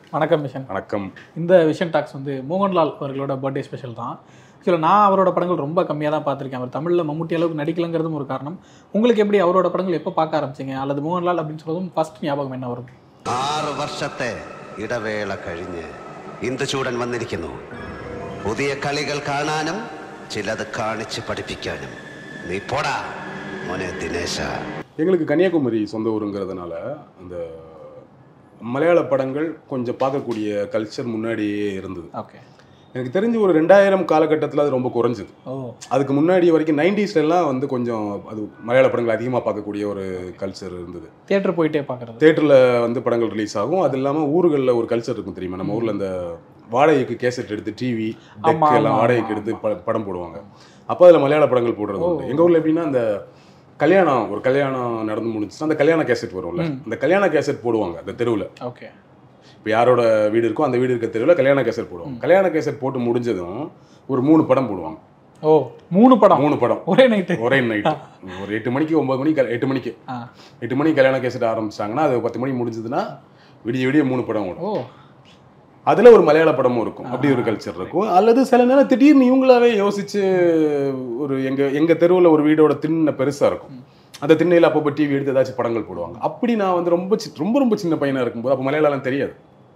வணக்கம் மிஷன் வணக்கம் இந்த விஷன் டாக்ஸ் வந்து மோகன்லால் அவர்களோட பர்த்டே ஸ்பெஷல் தான் ஆக்சுவலாக நான் அவரோட படங்கள் ரொம்ப கம்மியாக தான் பார்த்துருக்கேன் அவர் தமிழில் மம்முட்டி அளவுக்கு நடிக்கலங்கிறதும் ஒரு காரணம் உங்களுக்கு எப்படி அவரோட படங்கள் எப்போ பார்க்க ஆரம்பிச்சீங்க அல்லது மோகன்லால் அப்படின்னு சொல்றதும் ஃபர்ஸ்ட் ஞாபகம் என்ன வரும் ആറ് വർഷത്തെ ഇടവേള കഴിഞ്ഞ് ഇന്ദുചൂടൻ വന്നിരിക്കുന്നു പുതിയ കളികൾ കാണാനും ചിലത് കാണിച്ച് പഠിപ്പിക്കാനും നീ പോടാ മോനെ ദിനേശ எங்களுக்கு கன்னியாகுமரி சொந்த ஊருங்கிறதுனால அந்த மலையாள படங்கள் கொஞ்சம் பார்க்கக்கூடிய கல்ச்சர் முன்னாடியே இருந்தது ஓகே எனக்கு தெரிஞ்சு ஒரு ரெண்டாயிரம் காலகட்டத்தில் அது ரொம்ப குறைஞ்சது ஓ அதுக்கு முன்னாடி வரைக்கும் 90s ல எல்லாம் வந்து கொஞ்சம் அது மலையாள படங்கள் அதிகமாக பார்க்கக்கூடிய ஒரு கல்ச்சர் இருந்தது தியேட்டர் போயிட்டே பார்க்குறது தேட்டரில் வந்து படங்கள் ரிலீஸ் ஆகும் அது இல்லாமல் ஊர்களில் ஒரு கல்ச்சர் இருக்கும் தெரியுமா நம்ம ஊரில் அந்த வாடகைக்கு கேசட் எடுத்து டிவி டெக் ஆமா, எல்லாம் ஆமா, வாடகைக்கு ஆமா, எடுத்து ப- படம் போடுவாங்க அப்போ அதில் மலையாள படங்கள் போடுறது உண்டு எங்கள் ஊரில் எப்படின்னா அந்த கல்யாணம் ஒரு கல்யாணம் நடந்து முடிஞ்சுன்னா அந்த கல்யாண கேசட் வரும்ல அந்த கல்யாண கேசட் போடுவாங்க அந்த தெருவில் ஓகே இப்போ யாரோட வீடு இருக்கோ அந்த வீடு இருக்க தெருவில் கல்யாண கேசட் போடுவாங்க கல்யாண கேசட் போட்டு முடிஞ்சதும் ஒரு மூணு படம் போடுவாங்க ஓ மூணு படம் மூணு படம் ஒரே நைட்டு ஒரே நைட்டு ஒரு எட்டு மணிக்கு ஒன்பது மணிக்கு கல்- எட்டு மணிக்கு ஆ எட்டு மணிக்கு கல்யாண கேசட் ஆரம்பிச்சாங்கன்னா அது பத்து மணிக்கு முடிஞ்சதுன்னா விடிய விடிய மூணு படம் ஓடும் ஓ அதுல ஒரு மலையாள படமும் இருக்கும் அப்படி ஒரு கல்ச்சர் இருக்கும் அல்லது சில நேரம் திடீர்னு இவங்களாவே யோசிச்சு ஒரு எங்க எங்க தெருவுல ஒரு வீடோட திண்ணை பெருசா இருக்கும் அந்த திண்ணையில அப்பப்போ டிவி எடுத்து ஏதாச்சும் படங்கள் போடுவாங்க அப்படி நான் வந்து ரொம்ப சி- ரொம்ப ரொம்ப சின்ன பையனா இருக்கும்போது அப்போ மலையாளம் தெரியாது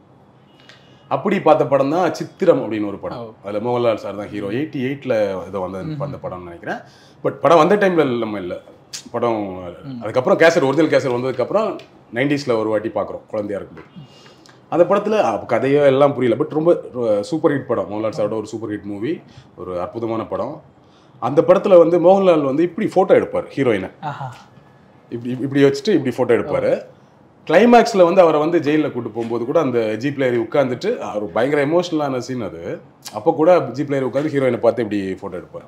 அப்படி பார்த்த படம் தான் சித்திரம் அப்படின்னு ஒரு படம் ஓ. அதுல மோகன்லால் சார் தான் ஹீரோ எயிட்டி எயிட்ல இதை வந்த அந்த படம்னு நினைக்கிறேன் பட் படம் வந்த டைம்ல நம்ம இல்லை படம் அதுக்கப்புறம் கேசட் ஒரிஜினல் கேசட் வந்ததுக்கப்புறம் நைன்டிஸ்ல ஒரு வாட்டி பார்க்குறோம் குழந்தையா இருக்கும்போது அந்த படத்தில் கதையோ எல்லாம் புரியல பட் ரொம்ப சூப்பர் ஹிட் படம் மோகன்லால் சாரோட ஒரு சூப்பர் ஹிட் மூவி ஒரு அற்புதமான படம் அந்த படத்தில் வந்து மோகன்லால் வந்து இப்படி ஃபோட்டோ எடுப்பார் ஹீரோயினை ஆஹா இப்படி இப்படி வச்சுட்டு இப்படி ஃபோட்டோ எடுப்பார் கிளைமேக்ஸில் வந்து அவரை வந்து ஜெயிலில் கூட்டு போகும்போது கூட அந்த ஜீப்ல ஏறி உட்காந்துட்டு அவர் பயங்கர எமோஷனலான சீன் அது அப்போ கூட ஜீப்ல ஏறி உட்காந்து ஹீரோயினை பார்த்து இப்படி ஃபோட்டோ எடுப்பார்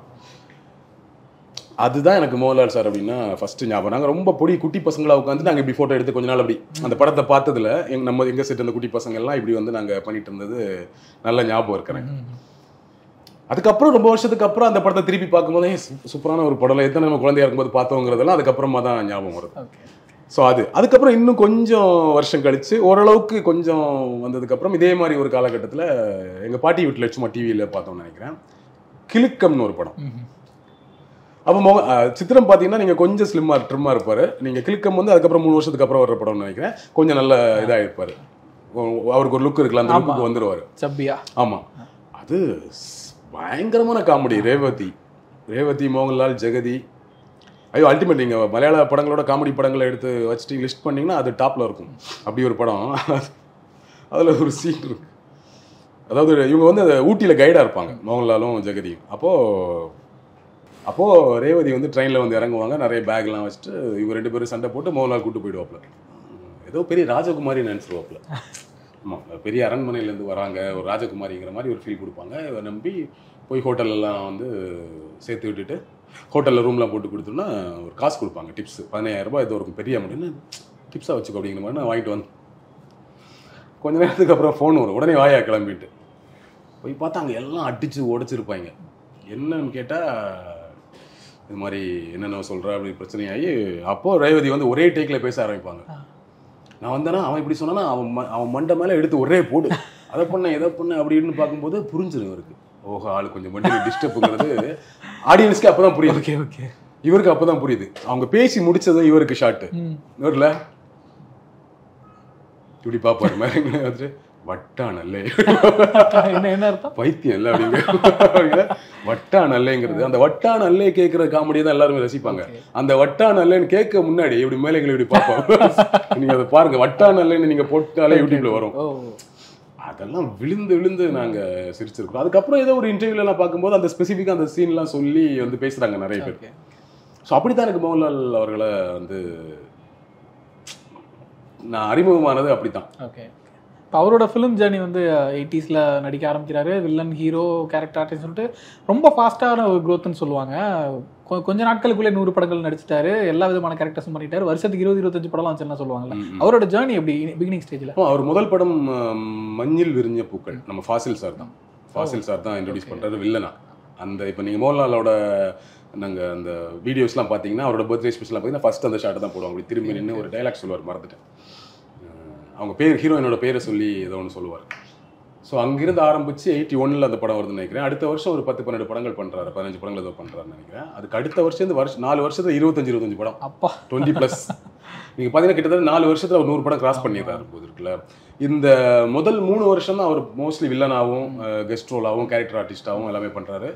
அதுதான் எனக்கு மோகன்லால் சார் அப்படின்னா ஃபர்ஸ்ட் ஞாபகம் நாங்கள் ரொம்ப பொடி குட்டி பசங்களா உட்காந்து நாங்கள் இப்படி ஃபோட்டோ எடுத்து கொஞ்ச நாள் அப்படி அந்த படத்தை பார்த்ததுல எங்க நம்ம எங்க செட் அந்த குட்டி பசங்க எல்லாம் இப்படி வந்து நாங்கள் பண்ணிட்டு இருந்தது நல்ல ஞாபகம் இருக்கிறேன் அதுக்கப்புறம் ரொம்ப வருஷத்துக்கு அப்புறம் அந்த படத்தை திருப்பி பார்க்கும்போது "ஏய், சூ- சூப்பரான ஒரு படம் எத்தனை நம்ம குழந்தையா இருக்கும்போது பார்த்தோங்கிறதெல்லாம் அதுக்கப்புறமா தான் ஞாபகம் வருது ஓகே ஸோ அது அதுக்கப்புறம் இன்னும் கொஞ்சம் வருஷம் கழிச்சு ஓரளவுக்கு கொஞ்சம் வந்ததுக்கப்புறம் இதே மாதிரி ஒரு காலகட்டத்தில் எங்கள் பாட்டி வீட்டில் சும்மா டிவியில் பார்த்தோம்னு நினைக்கிறேன் கிலுக்கம்னு ஒரு படம் அப்போ மோ அஹ் சித்திரம் பார்த்தீங்கன்னா நீங்கள் கொஞ்சம் ஸ்லிம்மாக ட்ரிம்மாக இருப்பார் நீங்கள் கிலுக்கம் வந்து அதுக்கப்புறம் மூணு வருஷத்துக்கு அப்புறம் வர்ற படம்னு நினைக்கிறேன் கொஞ்சம் நல்ல இதாக இருப்பார் அவருக்கு ஒரு லுக் இருக்குல்ல அந்த லுக்கு வந்துடுவார் சப்பியா ஆமா அது ஸ்- பயங்கரமான காமெடி ரேவதி ரேவதி மோகன்லால் ஜெகதி ஐயோ அல்டிமேட் நீங்க மலையாள படங்களோட காமெடி படங்களை எடுத்து வச்சுட்டு லிஸ்ட் பண்ணீங்கன்னா அது டாப்ல இருக்கும் அப்படி ஒரு படம் அதுல ஒரு சீன் இருக்கு அதாவது இவங்க வந்து அந்த ஊட்டியில கைடா இருப்பாங்க மோகன்லாலும் ஜெகதியும் அப்போ அப்போ ரேவதி வந்து ட்ரெயினில் வந்து இறங்குவாங்க நிறைய பேக்லாம் வச்சுட்டு இவங்க ரெண்டு பேரும் சண்டை போட்டு மோகன்லால் கூட்டு போயிடுவாப்ல ஏதோ பெரிய ராஜகுமாரி நினச்சிருவாப்ல ஆமாம் பெரிய அரண்மனையிலேருந்து வராங்க ஒரு ராஜகுமாரிங்கிற மாதிரி ஒரு ஃபீல் கொடுப்பாங்க இவரை நம்பி போய் hotel எல்லாம் வந்து சேர்த்து விட்டுட்டு ஹோட்டலில் ரூம்லாம் போட்டு கொடுத்தோன்னா ஒரு காசு கொடுப்பாங்க டிப்ஸ் பதினாயிரம் ரூபாய் இது ஒரு பெரிய அமௌண்ட் டிப்ஸாக வச்சுக்கோ அப்படிங்கிற மாதிரி நான் வாங்கிட்டு வந்து கொஞ்ச நேரத்துக்கு அப்புறம் ஃபோன் வரும் உடனே வாயா கிளம்பிட்டு போய் பார்த்தா அங்கே எல்லாம் அடித்து உடைச்சிருப்பாங்க என்னன்னு கேட்டால் இது மாதிரி என்னென்ன சொல்கிற அப்படி பிரச்சனையாகி அப்போது ரேவதி வந்து ஒரே டேக்கில் பேச ஆரம்பிப்பாங்க நான் வந்தேன்னா அவன் இப்படி சொன்னானா அவன் ம- அவன் மண்டை மேலே எடுத்து ஒரே போடு அதை பண்ண எதை பண்ண அப்படின்னு பார்க்கும்போது புரிஞ்சிடும் இவருக்கு ஓஹோ ஆளு கொஞ்சம் மட்டும் டிஸ்டர்புங்கிறது ஆடியன்ஸ்க்கு அப்போ தான் புரியுது ஓகே ஓகே இவருக்கு அப்போ தான் புரியுது அவங்க பேசி முடிச்சதும் இவருக்கு ஷாட்டு ம் இவரில் இப்படி பார்ப்பாரு மாதிரி வந்துட்டு வட்டானல்லே என்ன என்ன அர்த்தம் பைத்தியம் இல்லை அப்படிங்கிற வட்டான் அல்லைங்கிறது அந்த வட்டான் அல்லே கேட்குற காமெடி தான் எல்லாருமே ரசிப்பாங்க அந்த வட்டான் அல்லேன்னு கேட்க முன்னாடி இப்படி மேலைகளை இப்படி பார்ப்போம் நீங்க அதை பாருங்க வட்டான் அல்லேன்னு நீங்க போட்டாலே யூடியூப்ல வரும் ஓ அதெல்லாம் விழுந்து விழுந்து நாங்க சிரிச்சிருக்கோம் அதுக்கப்புறம் ஏதோ ஒரு இன்டர்வியூல எல்லாம் பார்க்கும்போது அந்த ஸ்பெசிஃபிக்காக அந்த சீன்லாம் சொல்லி வந்து பேசுறாங்க நிறைய பேர் ஓகே ஸோ அப்படித்தான் எனக்கு மோகன்லால் அவர்களை வந்து நான் அறிமுகமானது அப்படித்தான் ஓகே இப்போ அவரோட ஃபிலிம் ஜேர்னி வந்து எயிட்டிஸில் நடிக்க ஆரம்பிக்கிறாரு வில்லன் ஹீரோ கேரக்டர் ஆர்டிஸ்ட் சொல்லிட்டு ரொம்ப ஃபாஸ்ட்டான ஒரு க்ரோத்னு சொல்லுவாங்க கொ- கொஞ்ச நாட்களுக்குள்ளே நூறு படங்கள் நடிச்சிட்டாரு எல்லா விதமான கேரக்டர்ஸும் பண்ணிட்டாரு வருஷத்துக்கு இருபது இருபத்தஞ்சு படம்லாம் வந்துச்சுன்னா சொல்லுவாங்கல்ல அவரோட ஜேர்னி எப்படி பிகினிங் ஸ்டேஜில் ஆமா, அவர் முதல் படம் அஹ், மഞ്ഞിல் விரிஞ்ச பூக்கள் நம்ம ஃபாசில் சார் தான் ஃபாசில் சார் தான் இன்ட்ரடியூஸ் பண்றாரு வில்லனா அந்த இப்போ நீங்க மோகன்லாலோட நாங்க அந்த வீடியோஸ்லாம் பார்த்தீங்கன்னா அவரோட பர்த்டே ஸ்பெஷலாக பார்த்தீங்கன்னா ஃபர்ஸ்ட் அந்த ஷாட்டை தான் போடுவாங்க அப்படி திரும்பி நின்று ஒரு டைலாக் சொல்லுவார் மறந்துட்டேன் அஹ், அவங்க பேர் ஹீரோயினோட பேரை சொல்லி ஏதோ ஒன்று சொல்லுவார் ஸோ அங்கிருந்து ஆரம்பிச்சு எயிட்டி ஒன்னில் அந்த படம் வருதுன்னு நினைக்கிறேன் அடுத்த வருஷம் ஒரு பத்து பன்னெண்டு படங்கள் பண்ணுறாரு பதினஞ்சு படங்கள் ஏதோ பண்ணுறாருன்னு நினைக்கிறேன் அதுக்கு அடுத்த வருஷம் இந்த வருஷம் நாலு வருஷத்துல இருபத்தஞ்சு இருபத்தஞ்சு படம் அப்பா டுவெண்ட்டி ப்ளஸ் நீங்கள் பார்த்தீங்கன்னா கிட்டத்தட்ட நாலு வருஷத்துல ஒரு நூறு படம் கிராஸ் பண்ணிடுறாரு போது இருக்குல்ல இந்த முதல் மூணு வருஷம் தான் அவர் மோஸ்ட்லி வில்லனாகவும் கெஸ்ட் ரோலாகவும் கேரக்டர் ஆர்டிஸ்டாகவும் எல்லாமே பண்ணுறாரு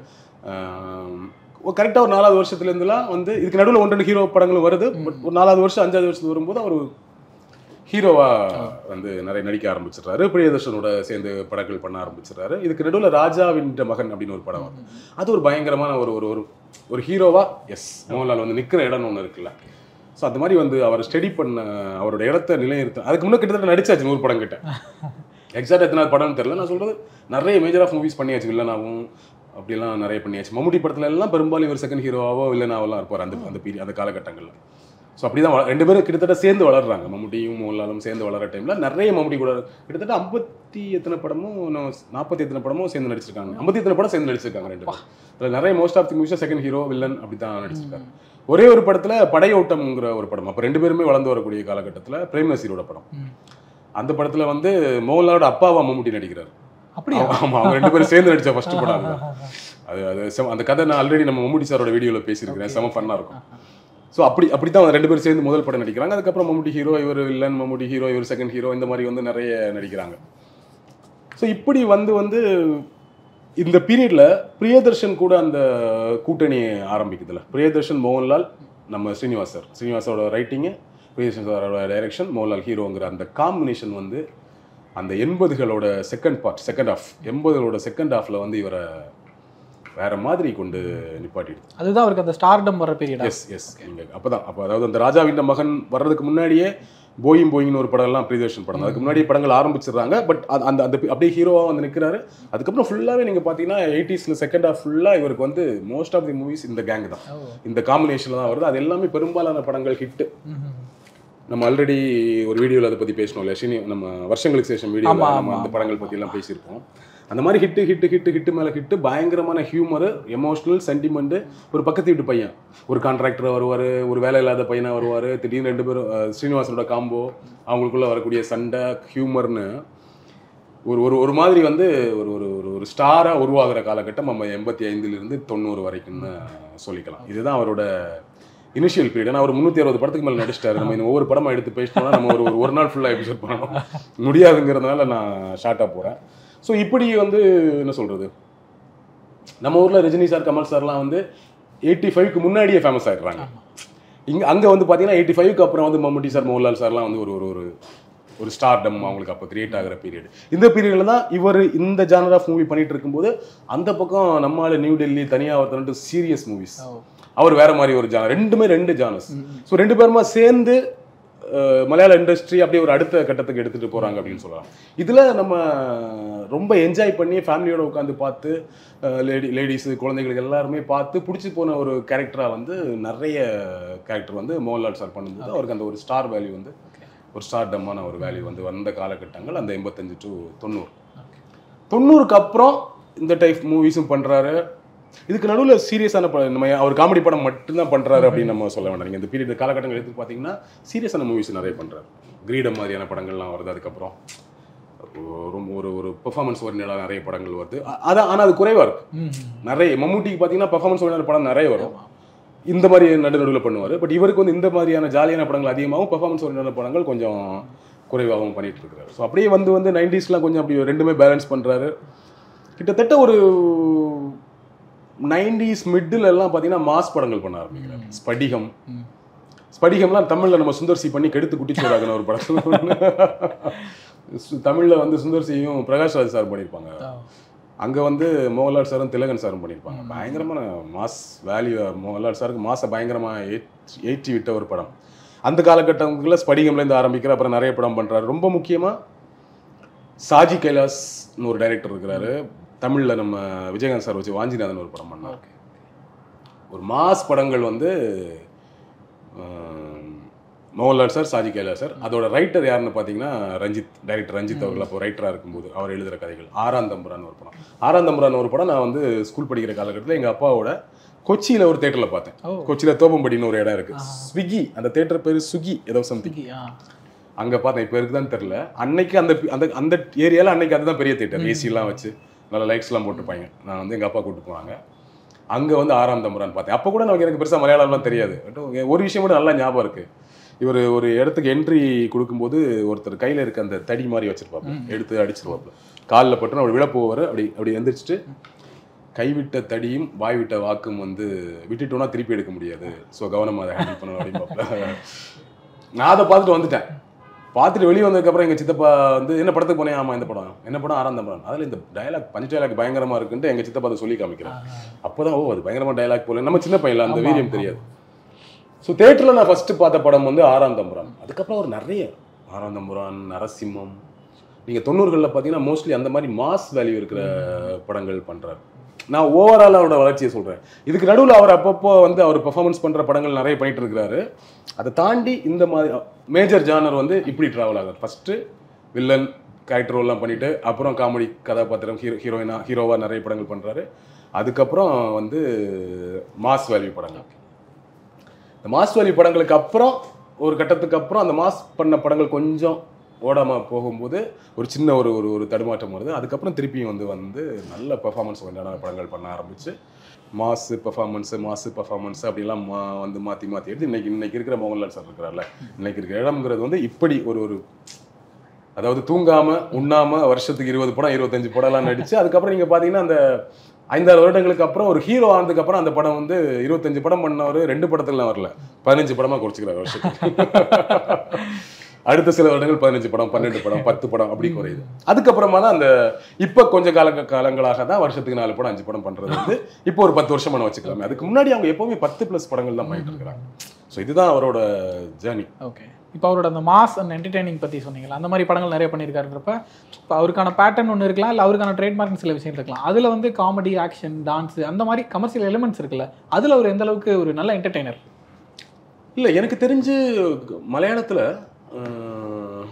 கரெக்டாக ஒரு நாலாவது வருஷத்துலேருந்துலாம் வந்து இதுக்கு நடுவில் ஒன்று ரெண்டு ஹீரோ படங்களும் வருது பட் ஒரு நாலாவது வருஷம் அஞ்சாவது வருஷத்துக்கு வரும்போது அவர் ஹீரோவா வந்து நிறைய நடிக்க ஆரம்பிச்சிடுறாரு பிரியதர்ஷனோட சேர்ந்து படங்கள் பண்ண ஆரம்பிச்சிடுறாரு இதுக்கு நடுவில் ராஜாவின் மகன் அப்படின்னு ஒரு படம் வரும் அது ஒரு பயங்கரமான ஒரு ஒரு ஒரு ஒரு ஹீரோவா எஸ் மோகன்லால் வந்து நிற்கிற இடம்னு ஒன்று இருக்குல்ல ஸோ அந்த மாதிரி வந்து அவர் ஸ்டடி பண்ண அவரோட இடத்த நிலைநிறுத்த அதுக்கு முன்னே கிட்டத்தட்ட நடிச்சாச்சு நூறு படம் கிட்ட எக்ஸாக்ட் எத்தனாவது படம்னு தெரியல நான் சொல்றது நிறைய மேஜர் ஆஃப் மூவிஸ் பண்ணியாச்சு வில்லனாகவும் அப்படிலாம் நிறைய பண்ணியாச்சு மம்முட்டி படத்துல எல்லாம் பெரும்பாலும் இவர் செகண்ட் ஹீரோவாவோ வில்லனாவெல்லாம் இருப்பார் அந்த அந்த பீரியட் அந்த காலகட்டங்களில் ஸோ அப்படி தான் ரெண்டு பேரும் கிட்டத்தட்ட சேர்ந்து வளர்றாங்க மம்முட்டியும் மோகன்லாலும் சேர்ந்து வளர டைமில் நிறைய மம்முட்டி கூட கிட்டத்தட்ட ஐம்பத்தி எத்தனை படமும் நாற்பத்தி எத்தனை படமும் சேர்ந்து நடிச்சிருக்காங்க ஐம்பத்தி எத்தனை படம் சேர்ந்து நடிச்சிருக்காங்க ரெண்டு பேரும் அதில் நிறைய மோஸ்ட் ஆஃப் தி மூவிஸாக செகண்ட் ஹீரோ வில்லன் அப்படி தான் நடிச்சிருக்காங்க ஒரே ஒரு படத்தில் படையோட்டம்ங்கிற ஒரு படம் அப்போ ரெண்டு பேருமே வளர்ந்து வரக்கூடிய காலகட்டத்தில் பிரேம் நசீரோட படம் அந்த படத்துல வந்து மோகன்லாலோட அப்பாவா மம்முட்டி நடிக்கிறார் அப்படியா ஆமா அவங்க ரெண்டு பேரும் சேர்ந்து நடிச்ச ஃபர்ஸ்ட் படம் அதுதான். அது அது செம- அந்த கதை நான் ஆல்ரெடி நம்ம மம்முட்டி சாரோட வீடியோல பேசியிருக்கிறேன் செம ஃபன்னா இருக்கும் ஸோ அப்படி அப்படி தான் ரெண்டு பேரும் சேர்ந்து முதல் படம் நடிக்கிறாங்க அதுக்கப்புறம் மம்முட்டி ஹீரோ இவர் வில்லன் மம்முட்டி ஹீரோ இவர் செகண்ட் ஹீரோ இந்த மாதிரி வந்து நிறைய நடிக்கிறாங்க ஸோ இப்படி வந்து வந்து இந்த பீரியட்ல பிரியதர்ஷன் கூட அந்த கூட்டணி ஆரம்பிக்குதுல பிரியதர்ஷன் மோகன்லால் நம்ம ஸ்ரீனிவாஸ் சார் ஸ்ரீனிவாசோட ரைட்டிங்கு பிரியதர்ஷன் சாரோட டைரக்ஷன் மோகன்லால் ஹீரோங்கிற அந்த காம்பினேஷன் வந்து அந்த எண்பதுகளோட செகண்ட் பார்ட் செகண்ட் ஹாஃப் எண்பதுகளோட செகண்ட் ஹாஃப்ல வந்து இவரை வேற மாதிரி கொண்டு நிப்பாட்டிடுது அதுதான் அவருக்கு அந்த ஸ்டார்டம் வர பீரியடா எஸ் எஸ் நீங்க அப்பதான் அப்போ அதாவது அந்த ராஜாவின் மகன் வர்றதுக்கு முன்னாடியே போயிங் போயிங்னு ஒரு படம் எல்லாம் பிரியதர்ஷன் படம் அதுக்கு முன்னாடி படங்கள் ஆரம்பிச்சிடுறாங்க பட் அந்த அந்த அப்படியே ஹீரோவா வந்து நிற்கிறாரு அதுக்கப்புறம் ஃபுல்லாவே நீங்க பாத்தீங்கன்னா எயிட்டிஸ்ல செகண்ட் ஹாஃப் ஃபுல்லா இவருக்கு வந்து மோஸ்ட் ஆஃப் தி மூவிஸ் இந்த கேங் தான் இந்த காம்பினேஷன்ல தான் வருது அது எல்லாமே பெரும்பாலான படங்கள் ஹிட் நம்ம ஆல்ரெடி ஒரு வீடியோவில் அதை பற்றி பேசணும் இல்லையா ஷினி நம்ம வருஷங்களுக்கு சேஷம் வீடியோ ஆமா, நம்ம ஆமா, அந்த படங்கள் பற்றி எல்லாம் பேசியிருப்போம் அந்த மாதிரி ஹிட்டு ஹிட்டு ஹிட்டு ஹிட்டு மேலே ஹிட்டு பயங்கரமான ஹியூமர் எமோஷனல் சென்டிமெண்ட் ஒரு பக்கத்து வீட்டு பையன் ஒரு கான்ட்ராக்டர் வருவார் ஒரு வேலை இல்லாத பையனா வருவார் திடீர்னு ரெண்டு பேரும் அஹ், ஸ்ரீனிவாசனோட காம்போ அவங்களுக்குள்ள வரக்கூடிய சண்டை ஹியூமர்னு ஒரு ஒரு ஒரு மாதிரி வந்து ஒரு ஒரு ஒரு ஒரு ஸ்டாராக உருவாகிற காலகட்டம் நம்ம எண்பத்தி ஐந்துலேருந்து தொண்ணூறு வரைக்கும்னு சொல்லிக்கலாம் இதுதான் அவரோட இனிஷியல் பீரியட் ஏன்னா அவர் முந்நூற்றி அறுபது படத்துக்கு மேலே நடிச்சிட்டாரு நம்ம இந்த ஒவ்வொரு படமா எடுத்து பேசிட்டோம்னா நம்ம ஒரு ஒரு நாள் ஃபுல்லாக எபிசோட் பண்ணணும் முடியாதுங்கிறதுனால நான் ஷார்ட்டாக போகிறேன் ஸோ இப்படி வந்து என்ன சொல்கிறது நம்ம ஊரில் ரஜினி சார் கமல் சார்லாம் வந்து எயிட்டி ஃபைவ்க்கு முன்னாடியே ஃபேமஸ் ஆகிடுறாங்க இங்கே அங்கே வந்து பார்த்தீங்கன்னா எயிட்டி ஃபைவ்க்கு அப்புறம் வந்து மம்முட்டி சார் மோகன்லால் சார்லாம் வந்து ஒரு ஒரு ஒரு ஒரு ஸ்டார்டம் அவங்களுக்கு அப்போ கிரியேட் ஆகிற பீரியட் இந்த பீரியடில் தான் இவர் இந்த ஜானர் ஆஃப் மூவி பண்ணிட்டு இருக்கும்போது அந்த பக்கம் நம்மளால நியூ டெல்லி தனியாக ஒருத்தர் சீரியஸ் மூவிஸ் அவர் வேற மாதிரி ஒரு ஜானர் ரெண்டுமே ரெண்டு ஜானர்ஸ் ஸோ ரெண்டு பேருமா சேர்ந்து அஹ், மலையாள இண்டஸ்ட்ரி அப்படியே ஒரு அடுத்த கட்டத்துக்கு எடுத்துட்டு போறாங்க அப்படின்னு சொல்லலாம் இதுல நம்ம ரொம்ப என்ஜாய் பண்ணி ஃபேமிலியோட உட்காந்து பார்த்து லேடி லேடிஸ் குழந்தைகளுக்கு எல்லாருமே பார்த்து பிடிச்சி போன ஒரு கேரக்டரா வந்து நிறைய கேரக்டர் வந்து மோகன்லால் சார் பண்ணும்போது அவருக்கு அந்த ஒரு ஸ்டார் வேல்யூ வந்து ஒரு ஸ்டார் டம்மான ஒரு வேல்யூ வந்து வந்த காலகட்டங்கள் அந்த எண்பத்தஞ்சு டு தொண்ணூறு தொண்ணூறுக்கு அப்புறம் இந்த டைப் மூவிஸும் பண்றாரு இதுக்கு நடுவில் சீரியஸான படம் நம்ம அவர் காமெடி படம் மட்டும்தான் பண்றாரு அப்படின்னு நம்ம சொல்ல வேண்டாம் நீங்க இந்த பீரியட் காலகட்டங்கள் எடுத்து பார்த்தீங்கன்னா சீரியஸான மூவிஸ் நிறைய பண்றாரு கிரீடம் மாதிரியான படங்கள்லாம் வருது அதுக்கப்புறம் ரொம்ப ஒரு ஒரு பெர்ஃபார்மன்ஸ் ஓரியன்டாக நிறைய படங்கள் வருது அ- அதான் ஆனால் அது குறைவா இருக்கு நிறைய மம்முட்டிக்கு பார்த்தீங்கன்னா பெர்ஃபார்மன்ஸ் ஓரியன்ட் படம் நிறைய வரும் இந்த மாதிரி நடு நடுவில் பண்ணுவார் பட் இவருக்கு வந்து இந்த மாதிரியான ஜாலியான படங்கள் அதிகமாகவும் பெர்ஃபார்மன்ஸ் ஓரியன்டான படங்கள் கொஞ்சம் குறைவாகவும் பண்ணிட்டு இருக்காரு ஸோ அப்படியே வந்து வந்து நைன்டிஸ்லாம் கொஞ்சம் அப்படி ரெண்டுமே பேலன்ஸ் பண்றாரு கிட்டத்தட்ட ஒரு நைன்டிஸ் மிட்டில் எல்லாம் பார்த்தீங்கன்னா மாஸ் படங்கள் பண்ண ஆரம்பிக்கிறார் ஸ்படிகம் ஸ்படிகம்லாம் தமிழ்ல நம்ம சுந்தர்சி பண்ணி கெடுத்து குட்டிச்சோராகன ஒரு படம் சு- தமிழ்ல வந்து சுந்தர்சியும் பிரகாஷ் ராஜ் சார் பண்ணியிருப்பாங்க அங்க வந்து மோகன்லால் சாரும் திலகன் சாரும் பண்ணியிருப்பாங்க பயங்கரமான மாஸ் வேல்யூ மோகன்லால் சாருக்கு மாச பயங்கரமா ஏற்றி ஏற்றி விட்ட ஒரு படம் அந்த காலகட்டங்களில் ஸ்படிகம்ல இருந்து ஆரம்பிக்கிற அப்புறம் நிறைய படம் பண்றாரு ரொம்ப முக்கியமா சாஜி கைலாஸ்னு ஒரு டைரக்டர் இருக்கிறாரு தமிழ்ல நம்ம விஜயகாந்த் சார் வச்சு வாஞ்சிநாதன் ஒரு படம் பண்ணார் ஒரு மாஸ் படங்கள் வந்து ஆம், மோகன்லால் சார் சாஜி கைலாஸ் சார் அதோட ரைட்டர் யாருன்னு பார்த்தீங்கன்னா ரஞ்சித் டைரக்டர் ரஞ்சித் அவர்கள் அப்போ ரைட்டராக இருக்கும்போது அவர் எழுதுகிற கதைகள் ஆறாம் தம்புரான் ஒரு படம் ஆறாம் தம்புரான் ஒரு படம் நான் வந்து ஸ்கூல் படிக்கிற காலகட்டத்தில் எங்கள் அப்பாவோட கொச்சியில் ஒரு தேட்டரில் பார்த்தேன் ஓ. கொச்சியில் தோப்பம்படின்னு ஒரு இடம் இருக்கு ஸ்விக்கி அந்த தேட்டர் பேர் சுகி ஏதோ சம்திங் அங்க பார்த்தேன் இப்போ இருக்குதான்னு தெரியல அன்னைக்கு அந்த அந்த அந்த ஏரியால அன்னைக்கு அதுதான் பெரிய தேட்டர் ஏசிலாம் வச்சு நல்ல லைட்ஸ்லாம் போட்டுப்பாங்க நான் வந்து எங்க அப்பா கூட்டு போனாங்க அங்க வந்து ஆறாம் தம்புரான் பார்த்தேன் அப்போ கூட நமக்கு எனக்கு பெருசா மலையாளம்லாம் தெரியாது But ஒரு விஷயம் மட்டும் நல்லா ஞாபகம் இருக்கு இவர் ஒரு இடத்துக்கு என்ட்ரி கொடுக்கும்போது ஒருத்தர் கையில இருக்க அந்த தடி மாதிரி வச்சிருப்பாங்க எடுத்து அடிச்சிருவாப்புல காலில் பட்டு அவர் விழ போவார் அப்படி அப்படி எந்திரிச்சிட்டு கைவிட்ட தடியும் வாய் விட்ட வாக்கும் வந்து விட்டுட்டோம்னா திருப்பி எடுக்க முடியாது ஸோ கவனமாக அதை ஹேண்டில் பண்ணணும் அப்படின்னு நான் அதை பார்த்துட்டு வந்துட்டேன் பார்த்துட்டு வெளியே வந்ததுக்கப்புறம் எங்கள் சித்தப்பா வந்து என்ன படத்துக்கு போனேன் ஆமா இந்த படம் என்ன படம் ஆறாம் படம் அதில் இந்த டயலாக் பஞ்ச டயலாக் பயங்கரமா இருக்குன்ட்டு எங்கள் சித்தப்பா அதை சொல்லி காமிக்கிறேன் அப்போதான் ஓ அது பயங்கரமா டயலாக் போல நம்ம சின்ன பையன்ல அந்த ஆமா, வீரியம் ஆமா. தெரியாது ஸோ தேட்டரில் நான் ஃபர்ஸ்ட் பார்த்த படம் வந்து ஆறாம் தம்புரான் அதுக்கப்புறம் ஒரு நிறைய ஆறாம் தம்புரான் நரசிம்மம் நீங்கள் தொண்ணூறுகளில் பார்த்தீங்கன்னா மோஸ்ட்லி அந்த மாதிரி மாஸ் வேல்யூ இருக்கிற படங்கள் பண்றாரு நான் ஓவரால் அவரோட வளர்ச்சியை சொல்றேன் இதுக்கு நடுவில் அவர் அப்பப்போ வந்து அவர் பெர்ஃபார்மன்ஸ் பண்ற படங்கள் நிறைய பண்ணிட்டு இருக்கிறாரு அதை தாண்டி இந்த மாதிரி மேஜர் ஜானர் வந்து இப்படி டிராவல் ஆகுது ஃபர்ஸ்ட் வில்லன் கேரக்டர் ரோல்லாம் பண்ணிட்டு அப்புறம் காமெடி கதாபாத்திரம் ஹீரோ ஹீரோயினா ஹீரோவா நிறைய படங்கள் பண்றாரு அதுக்கப்புறம் வந்து மாஸ் வேல்யூ படங்கள் இந்த மாஸ் வேல்யூ படங்களுக்கு அப்புறம் ஒரு கட்டத்துக்கு அப்புறம் அந்த மாஸ் பண்ண படங்கள் கொஞ்சம் ஓடாம போகும்போது ஒரு சின்ன ஒரு ஒரு ஒரு தடுமாற்றம் வருது அதுக்கப்புறம் திருப்பியும் வந்து வந்து நல்ல பெர்ஃபார்மன்ஸ் கொண்டாட படங்கள் பண்ண ஆரம்பிச்சு மாசு பெர்ஃபார்மன்ஸ் மாசு பெர்ஃபார்மன்ஸ் அப்படிலாம் மா வந்து மாற்றி மாற்றி எடுத்து இன்னைக்கு இன்னைக்கு இருக்கிற மோகன்லால் சார் இருக்கிறார்ல இன்னைக்கு இருக்கிற இடம்ங்கிறது வந்து இப்படி ஒரு ஒரு அதாவது தூங்காம உண்ணாம வருஷத்துக்கு இருபது படம் இருபத்தஞ்சு படம்லாம் நடிச்சு அதுக்கப்புறம் நீங்க பாத்தீங்கன்னா அந்த ஐந்தாறு வருடங்களுக்கு அப்புறம் ஒரு ஹீரோ ஆனதுக்கு அப்புறம் அந்த படம் வந்து இருபத்தஞ்சு படம் பண்ணவர் ரெண்டு படத்துல வரல பதினஞ்சு படமா குறைச்சிக்கிறார் வருஷத்துக்கு அடுத்த சில வருடங்கள் பதினஞ்சு படம் பன்னெண்டு படம் பத்து படம் அப்படி குறையுது அதுக்கப்புறமா தான் அந்த இப்ப கொஞ்ச கால காலங்களாக தான் வருஷத்துக்கு நாலு படம் அஞ்சு படம் பண்றது வந்து இப்போ ஒரு பத்து வருஷமா நான் வச்சுக்கலாமே அதுக்கு முன்னாடி அவங்க எப்பவுமே பத்து பிளஸ் படங்கள் தான் பண்ணிட்டு இருக்காங்க ஸோ இதுதான் அவரோட ஜேர்னி ஓகே இப்போ அவரோட அந்த மாஸ் அண்ட் என்டர்டைனிங் பற்றி சொன்னீங்களா அந்த மாதிரி படங்கள் நிறைய பண்ணியிருக்காருன்றப்ப இப்போ அவருக்கான பேட்டர்ன் ஒன்று இருக்கலாம் இல்லை அவருக்கான ட்ரேட்மார்க் சில விஷயம் இருக்கலாம் அதில் வந்து காமெடி ஆக்ஷன் டான்ஸ் அந்த மாதிரி கமர்ஷியல் எலிமெண்ட்ஸ் இருக்குல்ல அதில் அவர் எந்த அளவுக்கு ஒரு நல்ல என்டர்டைனர் இல்ல எனக்கு தெரிஞ்சு மலையாளத்துல அஹ்,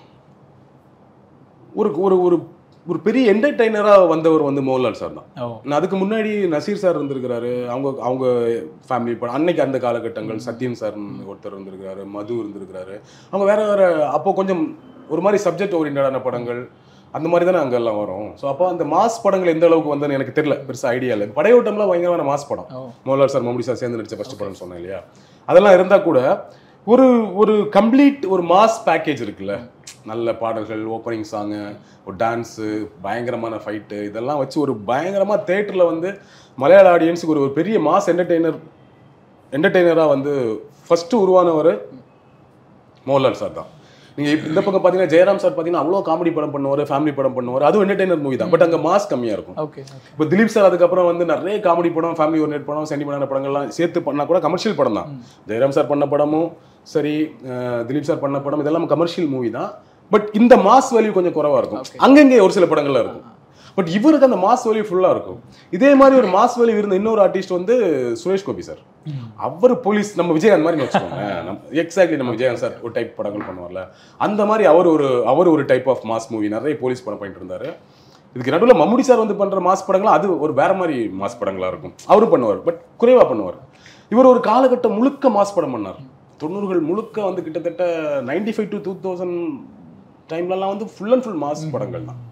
ஒரு ஒரு ஒரு ஒரு பெரிய என்டர்டைனரா வந்தவர் வந்து மோகன்லால் சார் தான் ஓ நான் அதுக்கு முன்னாடி நசீர் சார் இருந்திருக்கிறாரு அவங்க அவங்க ஃபேமிலி படம் அன்னைக்கு அந்த காலகட்டங்கள் சத்யன் சார் ஒருத்தர் இருந்திருக்கிறாரு மது இருந்திருக்கிறாரு அவங்க வேற வேற அப்போ கொஞ்சம் ஒரு மாதிரி சப்ஜெக்ட் ஓரியன்டான படங்கள் அந்த மாதிரி தானே அங்கெல்லாம் வரும் ஸோ அப்போ அந்த மாஸ் படங்கள் எந்த அளவுக்கு வந்ததுன்னு எனக்கு தெரியல பெருசா ஐடியா இல்லை படையோட்டம்லாம் பயங்கரமான மாஸ் படம் ஓ மோகன்லால் சார் மம்முடி சார் சேர்ந்து நடிச்ச ஃபர்ஸ்ட் படம்னு சொன்னேன் இல்லையா அதெல்லாம் இருந்தா கூட ஒரு ஒரு கம்ப்ளீட் ஒரு மாஸ் பேக்கேஜ் இருக்குல்ல நல்ல பாடல்கள் ஓப்பனிங் சாங்கு ஒரு டான்ஸு பயங்கரமான ஃபைட்டு இதெல்லாம் வச்சு ஒரு பயங்கரமா தேட்டர்ல வந்து மலையாள ஆடியன்ஸுக்கு ஒரு ஒரு பெரிய மாஸ் என்டர்டெய்னர் என்டர்டெய்னராக வந்து ஃபர்ஸ்ட் உருவானவர் மோகன்லால் சார் தான் நீங்க இப்ப இந்த பக்கம் பாத்தீங்கன்னா ஜெயராம் சார் பாத்தீங்கன்னா அவ்வளோ காமெடி படம் பண்ணுவார் ஃபேமிலி படம் பண்ணுவார் அதுவும் என்டர்டெய்னர் மூவி தான் பட் அங்க மாஸ் கம்மியா இருக்கும் ஓகே ஓகே இப்போ திலீப் சார் அதுக்கப்புறம் வந்து நிறைய காமெடி படம் ஃபேமிலி ஓரியன்ட் படம் சென்டிமெண்டான படங்கள்லாம் சேர்த்து பண்ணா கூட கமர்ஷியல் படம் தான் ஜெயராம் சார் பண்ண படமும் சரி அஹ், திலீப் சார் பண்ண படம் இதெல்லாம் கமர்ஷியல் மூவி தான் பட் இந்த மாஸ் வேல்யூ கொஞ்சம் குறைவா இருக்கும் Okay. அங்கங்கே ஒரு சில படங்கள்ல இருக்கும் பட் இவருக்கு அந்த மாஸ் வேல்யூ ஃபுல்லா இருக்கும் இதே மாதிரி ஒரு மாஸ் வேல்யூ இருந்த இன்னொரு ஆர்டிஸ்ட் வந்து சுரேஷ் கோபி சார் அவர் போலீஸ் நம்ம விஜயகாந்த் மாதிரி வச்சுக்கோங்க எக்ஸாக்ட்லி நம்ம விஜயகாந்த் சார் ஒரு டைப் படங்கள் பண்ணுவார்ல அந்த மாதிரி அவர் ஒரு அவர் ஒரு டைப் ஆஃப் மாஸ் மூவி நிறைய போலீஸ் படம் பண்ணிட்டு இருந்தாரு இதுக்கு நடுவில் மம்முடி சார் வந்து பண்ற மாஸ் படங்கள் அது ஒரு வேற மாதிரி மாஸ் படங்களா இருக்கும் அவரும் பண்ணுவார் பட் குறைவா பண்ணுவார் இவர் ஒரு காலகட்டம் முழுக்க மாஸ் படம் பண்ணார் தொண்ணூறுகள் முழுக்க வந்து கிட்டத்தட்ட ninety five to two thousand டைம்லலாம் வந்து ஃபுல் அண்ட் ஃபுல் மாஸ் படங்கள் தான்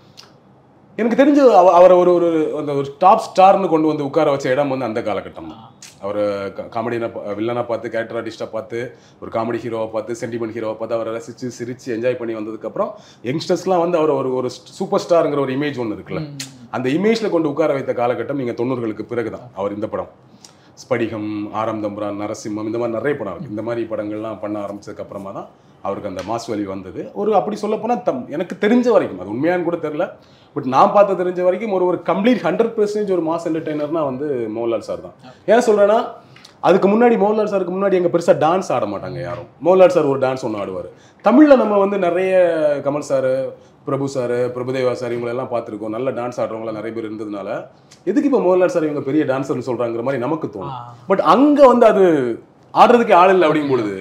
எனக்கு தெரிஞ்சு அவ- அவரை ஒரு ஒரு அந்த ஒரு டாப் ஸ்டார்னு கொண்டு வந்து உட்கார வச்ச இடம் வந்து அந்த காலகட்டம் தான் அவர் காமெடினா வில்லனா பார்த்து கேரக்டர் ஆர்டிஸ்டா பார்த்து ஒரு காமெடி ஹீரோவை பார்த்து சென்டிமெண்ட் ஹீரோவை பார்த்து அவரை ரசிச்சு சிரிச்சு என்ஜாய் பண்ணி வந்ததுக்கப்புறம் யங்ஸ்டர்ஸ்லாம் வந்து அவர் ஒரு ஒரு சூப்பர் ஸ்டாருங்கிற ஒரு இமேஜ் ஒன்று இருக்குல்ல அந்த இமேஜ்ல கொண்டு உட்கார வைத்த காலகட்டம் நீங்க தொண்ணூறுகளுக்கு பிறகுதான் அவர் இந்த படம் ஸ்படிகம் ஆரம் தம்புரான் நரசிம்மம் இந்த மாதிரி நிறைய படம் இருக்கு இந்த மாதிரி படங்கள்லாம் பண்ண ஆரம்பிச்சதுக்கு அப்புறமா தான் அவருக்கு அந்த மாஸ் வேல்யூ வந்தது ஒரு அப்படி சொல்ல போனா தம் எனக்கு தெரிஞ்ச வரைக்கும் அது உண்மையான்னு கூட தெரியல பட் நான் பார்த்து தெரிஞ்ச வரைக்கும் ஒரு ஒரு கம்ப்ளீட் ஹண்ட்ரட் பெர்சன்டேஜ் ஒரு மாஸ் என்டர்டைனர்னா வந்து மோகன்லால் சார் தான் ஏன் சொல்றேன்னா அதுக்கு முன்னாடி மோகன்லால் சாருக்கு முன்னாடி எங்க பெருசா டான்ஸ் ஆட மாட்டாங்க யாரும் மோகன்லால் சார் ஒரு டான்ஸ் ஒன்று ஆடுவார் தமிழ்ல நம்ம வந்து நிறைய Kamal sir Prabhu sir Prabhudeva sir இவங்களெல்லாம் பார்த்துருக்கோம் நல்ல டான்ஸ் ஆடுறவங்களாம் நிறைய பேர் இருந்ததுனால எதுக்கு இப்போ மோகன்லால் சார் இவங்க பெரிய டான்ஸர்னு சொல்றாங்கிற மாதிரி நமக்கு தோணும் பட் அங்க வந்து அது ஆடுறதுக்கு ஆள் இல்லை அப்படிங்கும் பொழுது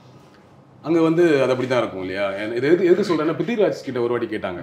அங்க வந்து அது அப்படிதான் இருக்கும் இல்லையா என் இது எதுக்கு எதுக்கு சொல்றேன்னா பிருத்திவிராஜ் கிட்ட ஒரு வாட்டி கேட்டாங்க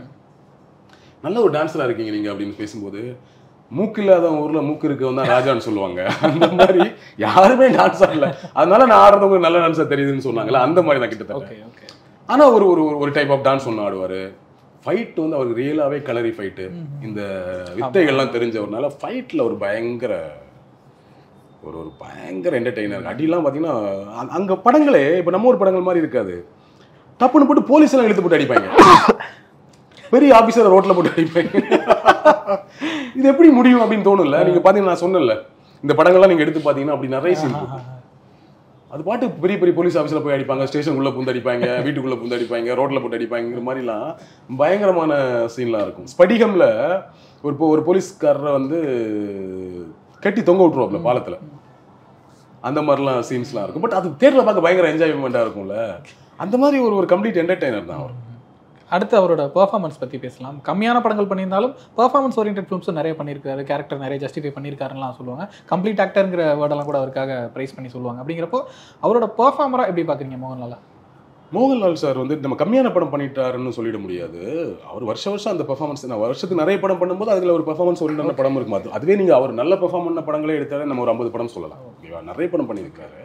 நல்ல ஒரு டான்ஸரா இருக்கீங்க நீங்க அப்படின்னு பேசும்போது மூக்கு இல்லாதவன் ஊர்ல மூக்கு இருக்கவன் தான் ராஜான்னு சொல்லுவாங்க அந்த மாதிரி யாருமே டான்ஸ் ஆடல அதனால நான் ஆடுறவங்க நல்ல டான்ஸா தெரியுதுன்னு சொன்னாங்கல்ல அந்த மாதிரி தான் கிட்டத்தட்ட ஓகே ஓகே ஆனா ஒரு ஒரு ஒரு- ஒரு டைப் ஆஃப் டான்ஸ் ஒன்று ஆடுவாரு ஃபைட் வந்து அவருக்கு ரியலாவே கலரி ஃபைட்டு இந்த வித்தைகள்லாம் தெரிஞ்சவர்னால ஃபைட்ல ஒரு பயங்கர ஒரு ஒரு பயங்கர என்டர்டெய்னர் அடிலாம் பார்த்தீங்கன்னா அங்க- அங்க படங்களே இப்போ நம்ம ஒரு படங்கள் மாதிரி இருக்காது டப்புன்னு போட்டு போலீஸ் எல்லாம் இழுத்து போட்டு அடிப்பாங்க பெரிய ஆபீசர் ரோட்ல போட்டு அடிப்பாங்க இது எப்படி முடியும் அப்படின்னு தோணும்ல நீங்க பாத்தீங்கன்னா நான் சொன்னேன்ல இந்த படங்கள்லாம் நீங்க எடுத்து பாத்தீங்கன்னா அப்படி நிறைய சீன் இருக்கும் அது பாட்டு பெரிய பெரிய போலீஸ் ஆஃபீஸில் போய் அடிப்பாங்க ஸ்டேஷனுக்குள்ள பூந்து அடிப்பாங்க வீட்டுக்குள்ள பூந்து அடிப்பாங்க ரோட்ல போட்டு அடிப்பாங்கிற மாதிரிலாம் பயங்கரமான சீன்லாம் இருக்கும் ஸ்படிகம்ல ஒரு போ- ஒரு போலீஸ்காரரை வந்து கட்டி தொங்க விட்டுருவாப்ல பாலத்துல அந்த மாதிரிலாம் சீன்ஸ்லாம் இருக்கும் பட் அது தேட்டரில் பார்க்க பயங்கர என்ஜாய்மெண்ட்டாக இருக்கும்ல அந்த மாதிரி ஒரு ஒரு கம்ப்ளீட் என்டர்டைனர் தான் அவர் அடுத்து அவரோட பெர்ஃபார்மன்ஸ் பத்தி பேசலாம் கம்மியான படங்கள் பண்ணியிருந்தாலும் பெர்ஃபார்மன்ஸ் ஓரியன்ட் ஃபிலிம்ஸும் நிறைய பண்ணியிருக்காரு கேரக்டர் நிறைய ஜஸ்டிஃபை பண்ணியிருக்காருலாம் சொல்லுவாங்க கம்ப்ளீட் ஆக்டருங்கிற வேர்டெல்லாம் கூட அவருக்காக ப்ரைஸ் பண்ணி சொல்லுவாங்க அப்படிங்கிறப்போ அவரோட பெர்ஃபார்மரா எப்படி பாக்குறீங்க மோகன்லால மோகன்லால் சார் வந்து நம்ம கம்மியான படம் பண்ணிட்டாருன்னு சொல்லிட முடியாது அவர் வருஷ வருஷம் அந்த பெர்ஃபார்மன்ஸ் நான் வருஷத்துக்கு நிறைய படம் பண்ணும்போது அதுல ஒரு பெர்ஃபார்மன்ஸ் ஒரு படம் இருக்கும் அது அதுவே நீங்க அவர் நல்ல பெர்ஃபார்ம் பண்ண படங்களே எடுத்தாலே நம்ம ஒரு ஐம்பது படம் சொல்லலாம் ஓகேவா நிறைய படம் பண்ணியிருக்காரு